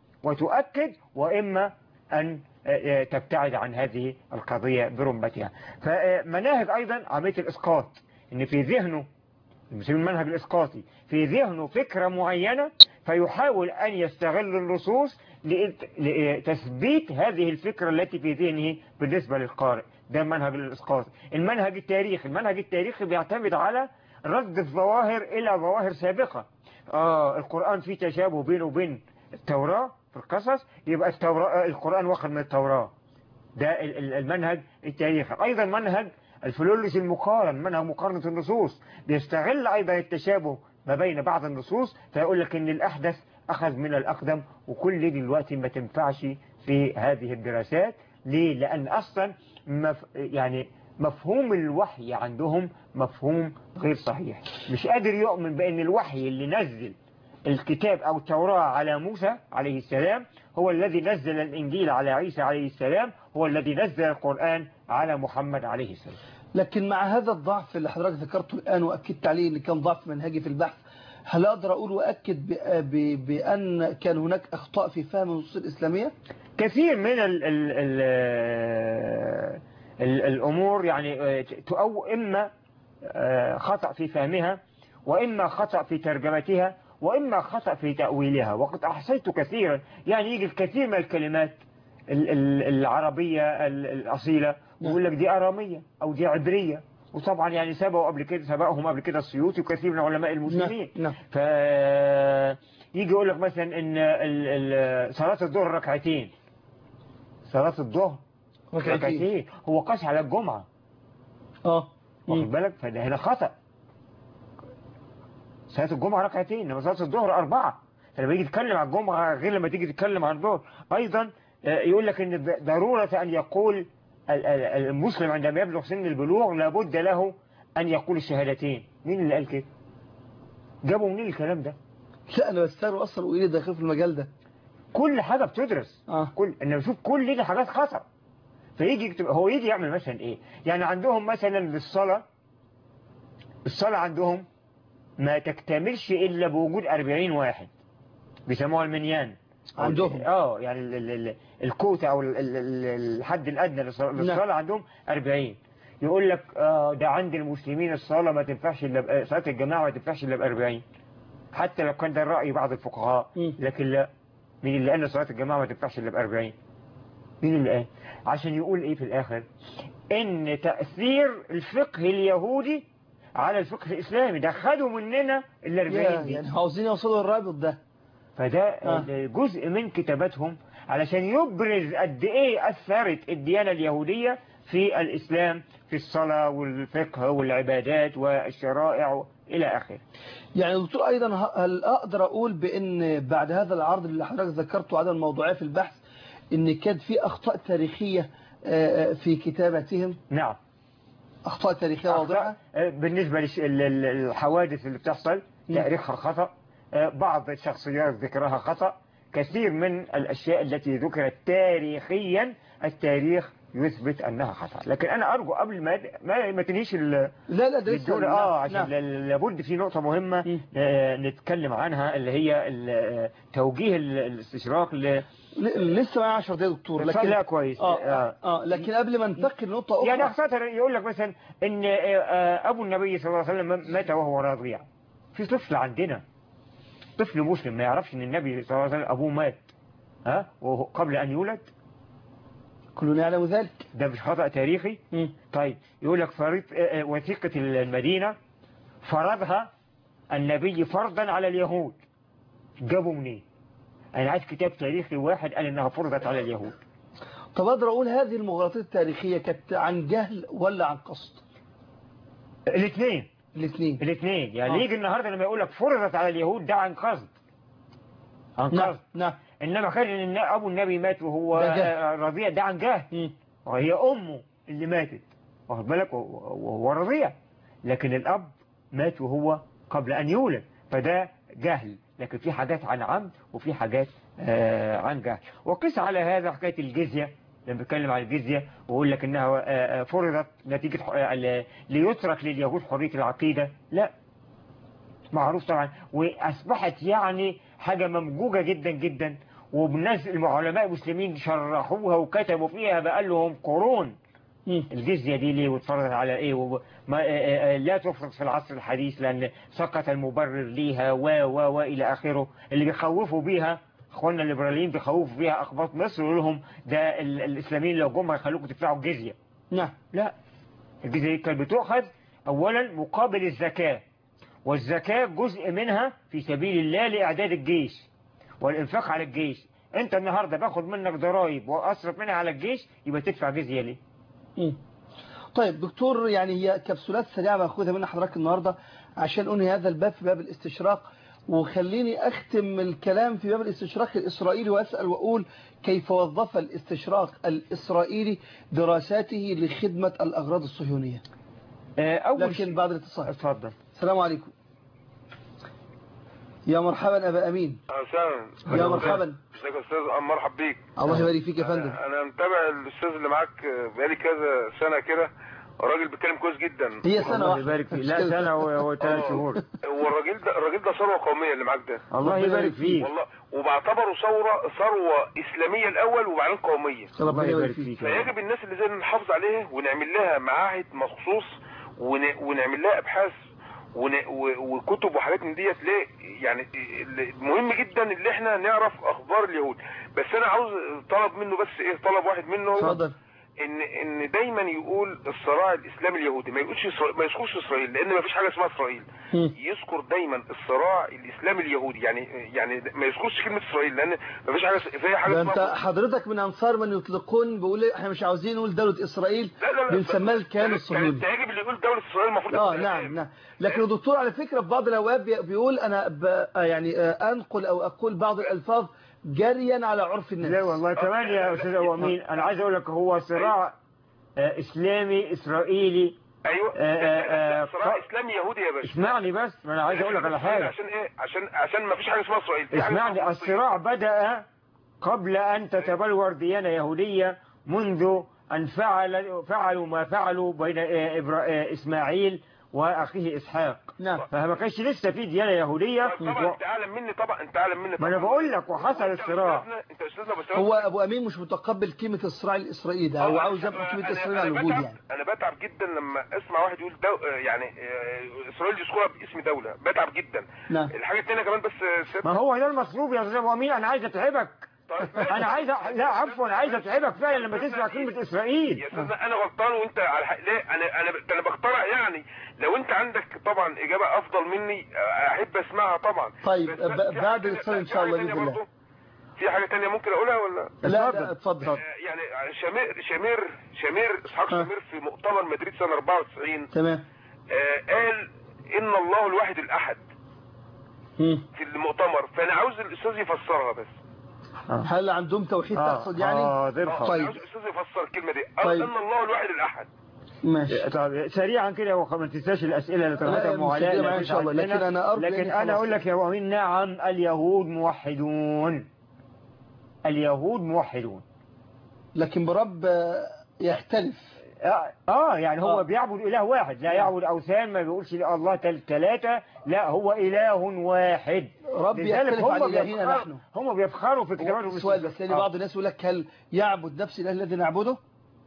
وتؤكد واما ان آه، آه، تبتعد عن هذه القضيه برمتها فمناهج ايضا عمليه الاسقاط ان في ذهنه المسلم المنهج الإسقاطي في ذهنه فكرة معينة فيحاول أن يستغل النصوص لإت- لتثبيت هذه الفكرة التي في ذهنه بالنسبة للقارئ ده المنهج الإسقاطي المنهج التاريخي المنهج التاريخي بيعتمد على رد الظواهر إلى ظواهر سابقة آه القرآن فيه تشابه بينه وبين التوراة في القصص يبقى التوراة القرآن واخد من التوراة ده ال- ال- المنهج التاريخي أيضا منهج الفلولوجي المقارن منهج مقارنة النصوص بيستغل أيضا التشابه ما بين بعض النصوص فيقول لك إن الأحدث أخذ من الأقدم وكل دي دلوقتي ما تنفعش في هذه الدراسات ليه؟ لأن أصلا مف يعني مفهوم الوحي عندهم مفهوم غير صحيح مش قادر يؤمن بأن الوحي اللي نزل الكتاب أو التوراة على موسى عليه السلام هو الذي نزل الإنجيل على عيسى عليه السلام هو الذي نزل القرآن على محمد عليه السلام لكن مع هذا الضعف اللي حضرتك ذكرته الآن وأكدت عليه اللي كان ضعف منهجي في البحث هل أقدر أقول وأكد ب- ب- بأن كان هناك أخطاء في فهم النصوص الإسلامية؟ كثير من ال ال ال ال الأمور يعني تؤو إما خطأ في فهمها وإما خطأ في ترجمتها وإما خطأ في تأويلها وقد أحصيت كثيرا يعني يجي الكثير من الكلمات ال- ال- العربية ال- الأصيلة ويقول لك دي أرامية أو دي عبرية وطبعا يعني سبقوا قبل كده سبقهم قبل كده السيوطي وكثير من علماء المسلمين نعم. ف يجي يقول لك مثلا ان ال- ال- صلاة الظهر ركعتين صلاة الظهر ركعتين. ركعتين هو قاس على الجمعة اه واخد مم. بالك فده هنا خطأ صلاة الجمعة ركعتين انما صلاة الظهر أربعة فلما يجي يتكلم عن الجمعة غير لما تيجي تتكلم عن الظهر أيضا آه، يقول لك إن ض- ضرورة أن يقول ال- ال- المسلم عندما يبلغ سن البلوغ لابد له أن يقول الشهادتين مين اللي قال كده؟ جابوا منين الكلام ده؟ لا انا بستغرب اصلا وايه اللي داخل في المجال ده كل حاجة بتدرس اه كل انا بشوف كل دي حاجات خطأ فيجي يكتب هو يجي يعمل مثلا ايه يعني عندهم مثلا للصلاة الصلاة عندهم ما تكتملش الا بوجود 40 واحد بيسموها المنيان أو عندهم. اه يعني ال ال ال الكوتا او ال ال ال الحد الادنى للصلاة للصلاة عندهم 40 يقول لك آه ده عند المسلمين الصلاة ما تنفعش الا ب- صلاة الجماعة ما تنفعش الا ب 40 حتى لو كان ده رأي بعض الفقهاء مم. لكن لا مين اللي قال إن صلاة الجماعة ما تنفعش الا ب 40 مين اللي قال عشان يقول ايه في الاخر ان تأثير الفقه اليهودي على الفقه الاسلامي ده خدوا مننا ال 40 يا- دي يعني عاوزين يوصلوا للرابط ده فده آه. جزء من كتاباتهم علشان يبرز قد ايه اثرت الديانة اليهودية في الاسلام في الصلاة والفقه والعبادات والشرائع الى اخره يعني دكتور ايضا ه- هل اقدر اقول بان بعد هذا العرض اللي حضرتك ذكرته عدم الموضوعيه في البحث ان كان في اخطاء تاريخيه آه، آه، في كتابتهم نعم اخطاء تاريخيه واضحه آه، بالنسبة للحوادث اللي بتحصل مم. تاريخها خطأ آه، بعض الشخصيات ذكرها خطأ كثير من الأشياء التي ذكرت تاريخيا التاريخ يثبت أنها خطأ لكن أنا أرجو قبل ما ما, ما تنهيش ال- لا لا ده لسه الدولة نعم، اه عشان نعم. ل- لابد في نقطة مهمة مم. آه، نتكلم عنها اللي هي ال- آه، توجيه ال- الاستشراق ل ل- لسه معايا 10 دقايق يا دكتور لكن لا كويس اه آه. اه لكن قبل ما ننتقل لنقطه اخرى يعني خاطر يقول لك مثلا ان آه، آه، ابو النبي صلى الله عليه وسلم مات وهو رضيع في طفل عندنا طفل مسلم ما يعرفش ان النبي صلى الله عليه وسلم ابوه مات ها وهو قبل ان يولد كلنا يعلم ذلك ده مش خطأ تاريخي مم. طيب يقول لك فريق آه، آه، وثيقة المدينة فرضها النبي فرضا على اليهود جابوا منين انا عايز كتاب تاريخي واحد قال انها فرضت على اليهود طب اقدر اقول هذه المغالطات التاريخيه كانت عن جهل ولا عن قصد الاثنين الاثنين الاثنين يعني آه. يجي النهارده لما يقول لك فرضت على اليهود ده عن قصد عن نعم قصد نعم انما كان ان ابو النبي مات وهو ده جهل. آه، رضيع ده عن جهل مم. وهي امه اللي ماتت واخد بالك وهو وهو رضيع لكن الاب مات وهو قبل ان يولد فده جهل لكن في حاجات عن عمد وفي حاجات آه، عن جهل وقس على هذا حكايه الجزيه لما بيتكلم عن الجزيه ويقول لك انها آه، آه، فرضت نتيجه ح- آه، ل- ليترك لليهود حريه العقيده لا معروف طبعا واصبحت يعني حاجه ممجوجه جدا جدا والناس العلماء المسلمين شرحوها وكتبوا فيها بقى لهم قرون مم. الجزية دي ليه واتفرضت على ايه وما آه، آه، آه، لا تفرض في العصر الحديث لان سقط المبرر ليها و و و الى اخره اللي بيخوفوا بيها اخواننا الليبراليين بيخوفوا بيها اخباط مصر ويقول لهم ده ال- الاسلاميين لو جم هيخلوكم تدفعوا الجزية نعم لا الجزية دي كانت بتؤخذ اولا مقابل الزكاة والزكاة جزء منها في سبيل الله لاعداد الجيش والانفاق على الجيش انت النهاردة باخد منك ضرائب واصرف منها على الجيش يبقى تدفع جزية ليه مم. طيب دكتور يعني هي كبسولات سريعة باخدها من حضرتك النهاردة عشان أنهي هذا الباب في باب الاستشراق وخليني أختم الكلام في باب الاستشراق الإسرائيلي وأسأل وأقول كيف وظف الاستشراق الإسرائيلي دراساته لخدمة الأغراض الصهيونية آه، اول لكن بعد الاتصال اتفضل السلام عليكم يا مرحبا أبا أمين اهلا يا مرحبا ازيك يا استاذ أم مرحب بيك الله يبارك فيك يا فندم انا أنا متابع الاستاذ اللي معاك بقالي كذا سنه كده راجل بيتكلم كويس جدا هي سنة الله واحدة يبارك فيك مش لا كده. سنة وثلاث آه. شهور والراجل ده الراجل ده ثروه قوميه اللي معاك ده الله ربنا يبارك يبارك فيك والله وبعتبره ثوره ثروه اسلاميه الاول وبعدين قوميه الله ربنا يبارك يبارك فيك فيك يا رب. فيجب الناس اللي زي نحافظ عليها ونعمل لها معاهد مخصوص ون- ونعمل لها ابحاث ون- و- وكتب وحاجات من ديت ليه يعني المهم جدا اللي احنا نعرف اخبار اليهود بس انا عاوز طلب منه بس ايه طلب واحد منه هو اتفضل ان ان دايما يقول الصراع الاسلامي اليهودي ما يقولش إسرا- ما يذكرش اسرائيل لان ما فيش حاجه اسمها اسرائيل مم. يذكر دايما الصراع الاسلامي اليهودي يعني يعني ما يذكرش كلمه اسرائيل لان ما فيش حاجه في حاجه ده انت اسمها حضرتك من انصار من يطلقون بيقول احنا مش عاوزين نقول دولة اسرائيل لا لا لا بنسميها الكيان ده- الصهيوني ده يجب اللي يقول دوله اسرائيل المفروض اه يبقى- نعم نعم لكن الدكتور على فكرة في بعض الاوقات بي- بيقول انا ب... آه يعني آه، انقل او اقول بعض الالفاظ جريا على عرف الناس لا والله كمان يا استاذ ابو امين انا عايز اقول لك هو صراع آه، اسلامي اسرائيلي ايوه آه، آه، آه، صراع ف- اسلامي يهودي يا باشا اسمعني بس ما انا عايز اقول لك على حاجه عشان ايه عشان عشان ما فيش حاجه اسمها اسرائيل في حاجة اسمعني اسمها فلسطين. الصراع بدأ قبل أن تتبلور ديانة يهودية منذ أن فعل فعلوا ما فعلوا بين آه، إبرا- آه، إسماعيل وأخيه إسحاق نعم فما كانش لسه في ديانة يهودية طبعا و- انت اعلم مني طبعا انت اعلم مني ما أنا طبعاً. بقول لك وحصل انت الصراع أستاذنا- انت استاذنا بس هو ابو امين مش متقبل كلمة الصراع الاسرائيلي ده هو آه، عاوز أنا- يبقى كلمة أنا- اسرائيل أنا على الوجود بتعب- يعني انا بتعب جدا لما اسمع واحد يقول دو... يعني آه، اسرائيل يذكرها باسم دوله بتعب جدا نعم الحاجه الثانيه كمان بس آه، سيادة- ما هو ده المطلوب يا أستاذ أبو أمين أنا عايز أتعبك طيب. أنا عايز أ- لا عفوا أنا عايز أتعبك فعلا لما تسمع كلمة إسرائيل يا استاذنا انا غلطان وانت على حق ليه انا انا ب- انا بقترح يعني لو انت عندك طبعا اجابه افضل مني آه، احب اسمعها طبعا طيب، بس- ب- بس في بعد حاجة تانية- الاتصال إن في شاء حاجة الله تانية بإذن الله. برضو؟ في حاجه تانية ممكن اقولها ولا لا اتفضل. لا اتفضل آه، يعني شمير شمير شمير اسحاق آه. شمير في مؤتمر مدريد سنه 94 تمام آه، قال ان الله الواحد الاحد مم. في المؤتمر فانا عاوز الاستاذ يفسرها بس هل عندهم توحيد آه، تقصد يعني آه، ده آه، الخط. أنا طيب. عاوز الاستاذ يفسر الكلمه دي قال طيب. ان الله الواحد الاحد ماشي طب سريعا كده هو ما تنساش الاسئله اللي لا، طرحتها ام علاء مسجلة معايا لكن إن شاء الله، عندنا- لكن أنا أرجو لكن يعني انا خلاص. اقول لك يا ابو امين نعم اليهود موحدون اليهود موحدون لكن برب آه، يختلف اه آه، يعني هو آه. بيعبد اله واحد لا يعبد اوثان ما بيقولش الله ثلاثه لا هو اله واحد رب لذلك يختلف هم عن إلهنا بيفخروا- نحن. هم بيفخروا في كتاباتهم سؤال بس لان آه. بعض الناس يقول لك هل يعبد نفس الاله الذي نعبده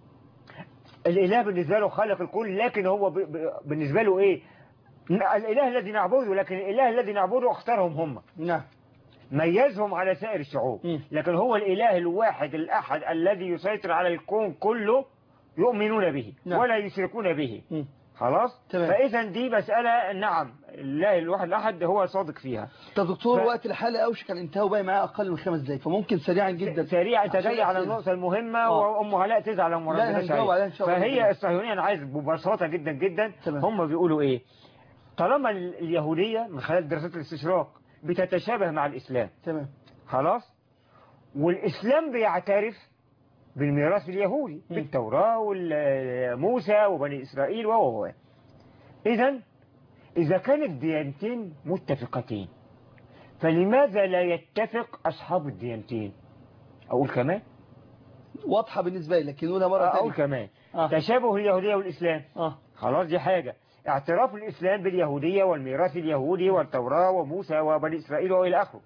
الاله بالنسبه له خلق الكل لكن هو ب... ب... بالنسبه له ايه الاله الذي نعبده لكن الاله الذي نعبده اختارهم هم نعم ميزهم على سائر الشعوب مم. لكن هو الإله الواحد الأحد الذي يسيطر على الكون كله يؤمنون به نعم. ولا يشركون به مم. خلاص تمام. فإذا دي مسألة نعم الله الواحد الأحد هو صادق فيها طب دكتور ف- وقت الحلقه اوشك ان انتهوا باقي معاه اقل من خمس دقايق فممكن سريعا جدا سريع انت عشان جاي على الأسئلة. النقطة المهمة آه. وأم علاء تزعل لو ما لا، ردناش هنجاوب عليها. عليها إن شاء الله بإذن فهي الله. الصهيونية أنا عايز ببساطة جدا جدا تمام. هم بيقولوا إيه طالما اليهودية من خلال دراسات الاستشراق بتتشابه مع الإسلام تمام خلاص والإسلام بيعترف بالميراث اليهودي م. بالتوراة وموسى وبني إسرائيل وهو إذا إذا كانت الديانتين متفقتين فلماذا لا يتفق أصحاب الديانتين أقول كمان واضحه بالنسبه لي لكن نقولها مره أقول ثانيه كمان آه. تشابه اليهودية والإسلام اه خلاص دي حاجة اعتراف الإسلام باليهودية والميراث اليهودي والتوراة وموسى وبني إسرائيل وإلى آخره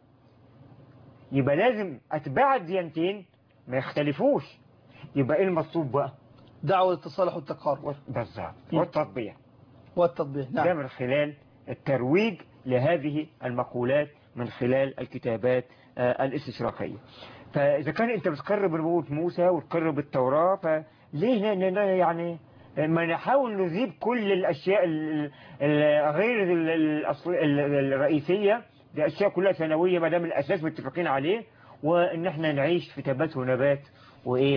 يبقى لازم أتباع الديانتين ما يختلفوش يبقى إيه المطلوب بقى دعوه للتصالح والتقارب بالظبط م. والتطبيع والتطبيق ده نعم من خلال الترويج لهذه المقولات من خلال الكتابات آه، الاستشراقية فإذا كان أنت بتقرب بنبوة موسى وتقرب التوراة فليه ن- ن- يعني ما نحاول نذيب كل الأشياء ال- ال- غير ال- الأصل- ال- الرئيسية دي أشياء كلها ثانوية ما دام الأساس متفقين عليه وإن احنا نعيش في تبات ونبات وإيه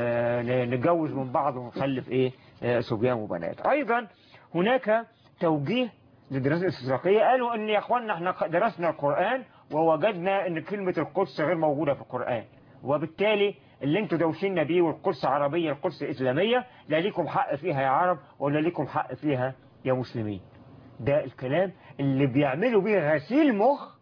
ونتجوز من بعض ونخلف إيه آه، صبيان وبنات أيضا هناك توجيه للدراسة الاستشراقية قالوا ان يا اخوانا احنا درسنا القرآن ووجدنا ان كلمة القدس غير موجودة في القرآن وبالتالي اللي انتوا دوشنا بيه والقدس عربية القدس اسلامية لا ليكم حق فيها يا عرب ولا ليكم حق فيها يا مسلمين ده الكلام اللي بيعملوا بيه غسيل مخ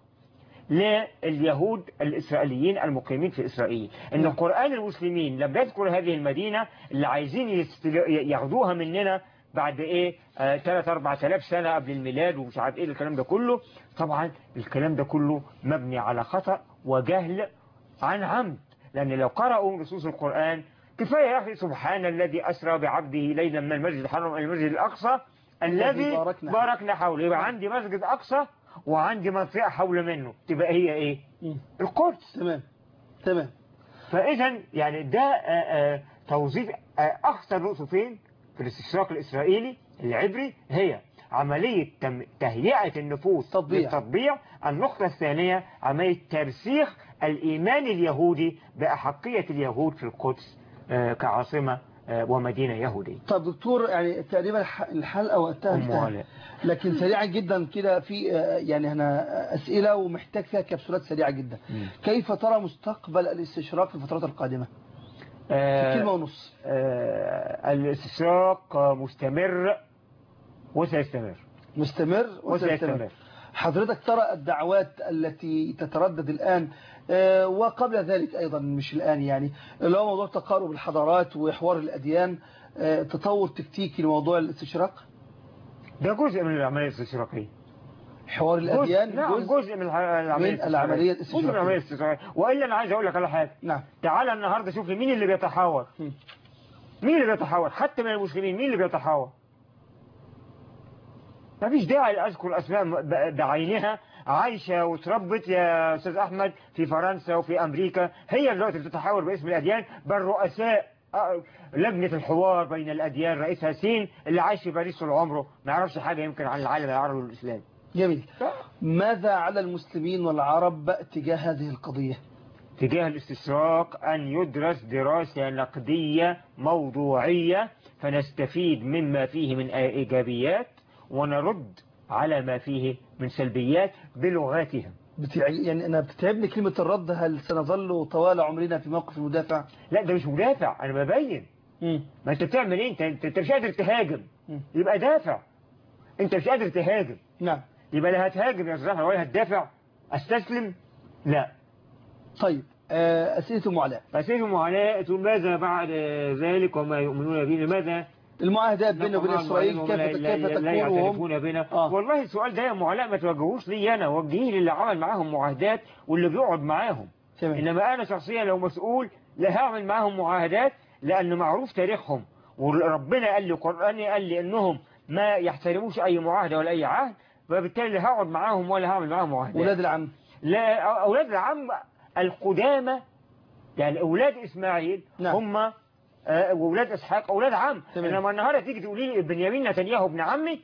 لليهود الإسرائيليين المقيمين في إسرائيل إن نعم. قرآن المسلمين لم يذكر هذه المدينة اللي عايزين يستل- ياخدوها مننا بعد إيه آه، تلات أربع آلاف سنة قبل الميلاد ومش عارف إيه الكلام ده كله طبعا الكلام ده كله مبني على خطأ وجهل عن عمد لأن لو قرأوا نصوص القرآن كفاية يا أخي سبحان الذي أسرى بعبده ليلا من المسجد الحرام إلى المسجد الأقصى الذي باركنا باركنا حوله يبقى عندي مسجد أقصى وعندي منطقة حول منه تبقى هي إيه مم. القدس تمام تمام فإذا يعني ده آه، آه، توظيف آه، أخطر نقطتين في الاستشراق الإسرائيلي العبري هي عملية تم- تهيئة النفوس تطبيع. للتطبيع النقطة الثانية عملية ترسيخ الإيمان اليهودي بأحقية اليهود في القدس آه، كعاصمة آه، ومدينة يهودية طب دكتور يعني تقريبا الح- الحلقة وقتها أم انتهى علاء. لكن سريعا جدا كده في آه، يعني هنا أسئلة ومحتاج فيها كبسولات سريعة جدا مم. كيف ترى مستقبل الاستشراق في الفترات القادمة في آه، كلمة ونص آه، الاستشراق آه، مستمر وسيستمر مستمر وسيستمر وسيستمر حضرتك ترى الدعوات التي تتردد الآن آه، وقبل ذلك أيضا مش الآن يعني اللي هو موضوع تقارب الحضارات وحوار الأديان آه، تطور تكتيكي لموضوع الاستشراق ده جزء من العملية الاستشراقية حوار جزء الأديان نعم جزء جزء من الح- العملية من العملية جزء من العملية الاستشراقية وإلا أنا عايز أقول لك على حاجة نعم تعالى النهاردة شوف لي مين اللي بيتحاور م. مين اللي بيتحاور حتى من المسلمين مين اللي بيتحاور ما فيش داعي أذكر أسماء ب- بعينها عايشة وتربت يا أستاذ أحمد في فرنسا وفي أمريكا هي دلوقتي بتتحاور باسم الأديان بل رؤساء آه، لجنة الحوار بين الأديان رئيسها سين اللي عايش في باريس طول عمره ما يعرفش حاجة يمكن عن العالم العربي والإسلامي جميل ماذا على المسلمين والعرب تجاه هذه القضية تجاه الاستشراق أن يدرس دراسة نقدية موضوعية فنستفيد مما فيه من إيجابيات ونرد على ما فيه من سلبيات بلغاتهم بتع... يعني أنا بتتعبني كلمة الرد هل سنظل طوال عمرنا في موقف المدافع لا ده مش مدافع أنا ببين مم. ما أنت بتعمل إيه أنت, أنت, أنت مش قادر تهاجم مم. يبقى دافع أنت مش قادر تهاجم نعم يبقى لا هتهاجم يا أستاذ أحمد ولا هتدافع أستسلم لا طيب آه، أسئلة أم علاء فسيهم علاء ماذا بعد ذلك وما يؤمنون به لماذا المعاهدات بيننا وبين إسرائيل كيف لا, كيف لا, لا تكون وهم يعترفون بنا آه. والله السؤال ده يا معلاء ما توجهوش لي انا وجهيه للي عمل معاهم معاهدات واللي بيقعد معاهم تمام. انما انا شخصيا لو مسؤول لا هعمل معاهم معاهدات لان معروف تاريخهم وربنا قال لي قراني قال لي انهم ما يحترموش اي معاهده ولا اي عهد فبالتالي لا هقعد معاهم ولا هعمل معاهم معاهدات ولاد العم لا أولاد العم القدامى يعني أولاد إسماعيل نعم. هم آه، وأولاد إسحاق أولاد عم تمام. إنما النهاردة تيجي تقولي لي بنيامين نتنياهو ابن عمي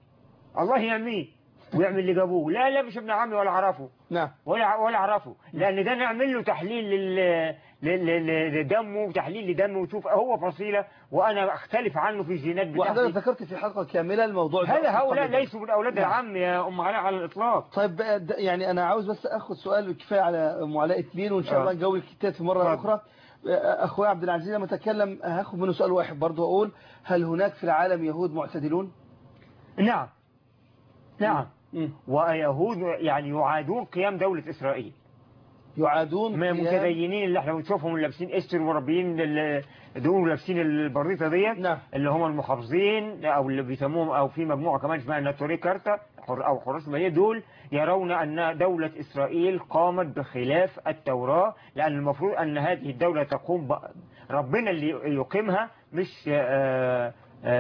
الله يعميه ويعمل اللي جابوه لا لا مش ابن عمي ولا أعرفه نعم ولا ولا أعرفه لأن ده نعمل له تحليل لل لل- لل- لدمه وتحليل لدمه وشوف هو فصيلة وأنا أختلف عنه في الجينات وحضرتك بتاعتي ذكرت في حلقة كاملة الموضوع ده هذا هؤلاء قبل ذلك. ليسوا من أولاد نعم. العم يا أم علاء على الإطلاق طيب بقى د- يعني أنا عاوز بس أخذ سؤال كفاية على أم علاء اثنين وإن شاء آه. الله نجاوب الكتاب في مرة اتفضل. أخرى آه، أخويا عبد العزيز لما تكلم هاخد منه سؤال واحد برضه أقول هل هناك في العالم يهود معتدلون؟ نعم نعم مم. ويهود يعني يعادون قيام دولة إسرائيل يعادون ما قيام- المتدينين اللي احنا بنشوفهم لابسين استر وربيين ال- دول لابسين البريطة ديت نعم. اللي هم المحافظين او اللي بيسموهم او في مجموعة كمان اسمها ناتوري كارتا حر- او حراس المالية دول يرون ان دولة اسرائيل قامت بخلاف التوراة لان المفروض ان هذه الدولة تقوم ب... ربنا اللي يقيمها مش آه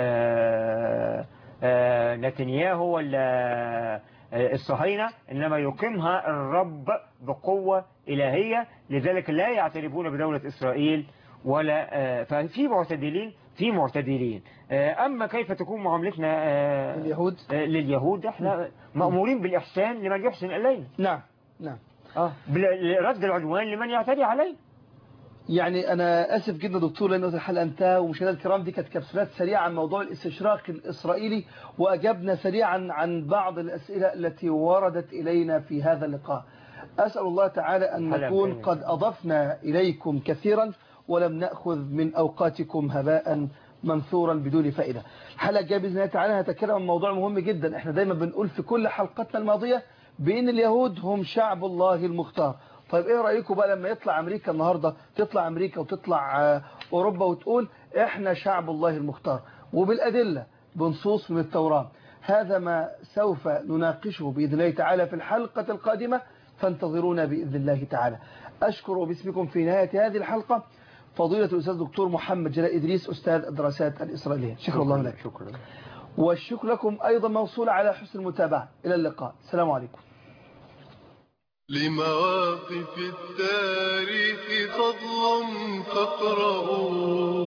آه آه نتنياهو ولا آه، الصهاينة إنما يقيمها الرب بقوة إلهية لذلك لا يعترفون بدولة إسرائيل ولا آه، ففي معتدلين في معتدلين آه، أما كيف تكون معاملتنا آه، اليهود آه، لليهود احنا مأمورين بالإحسان لمن يحسن إلينا نعم نعم آه، برد العدوان لمن يعتدي علينا يعني أنا آسف جدا دكتور لأن وقت الحلقة انتهى ومشاهدينا الكرام دي كانت كبسولات سريعة عن موضوع الاستشراق الإسرائيلي وأجبنا سريعا عن بعض الأسئلة التي وردت إلينا في هذا اللقاء أسأل الله تعالى أن حلقة نكون جميلة. قد أضفنا إليكم كثيرا ولم نأخذ من أوقاتكم هباء منثورا بدون فائدة الحلقة الجاية بإذن الله تعالى هتكلم عن موضوع مهم جدا احنا دايما بنقول في كل حلقتنا الماضية بأن اليهود هم شعب الله المختار طيب ايه رأيكم بقى لما يطلع امريكا النهاردة تطلع امريكا وتطلع آه، اوروبا وتقول احنا شعب الله المختار وبالادلة بنصوص من التوراة هذا ما سوف نناقشه بإذن الله تعالى في الحلقة القادمة فانتظرونا بإذن الله تعالى أشكر باسمكم في نهاية هذه الحلقة فضيلة الأستاذ دكتور محمد جلال إدريس أستاذ الدراسات الإسرائيلية شكرا الله لك شكرا والشكر لكم أيضا موصول على حسن المتابعة إلى اللقاء السلام عليكم لمواقف التاريخ فضل فاقرأوا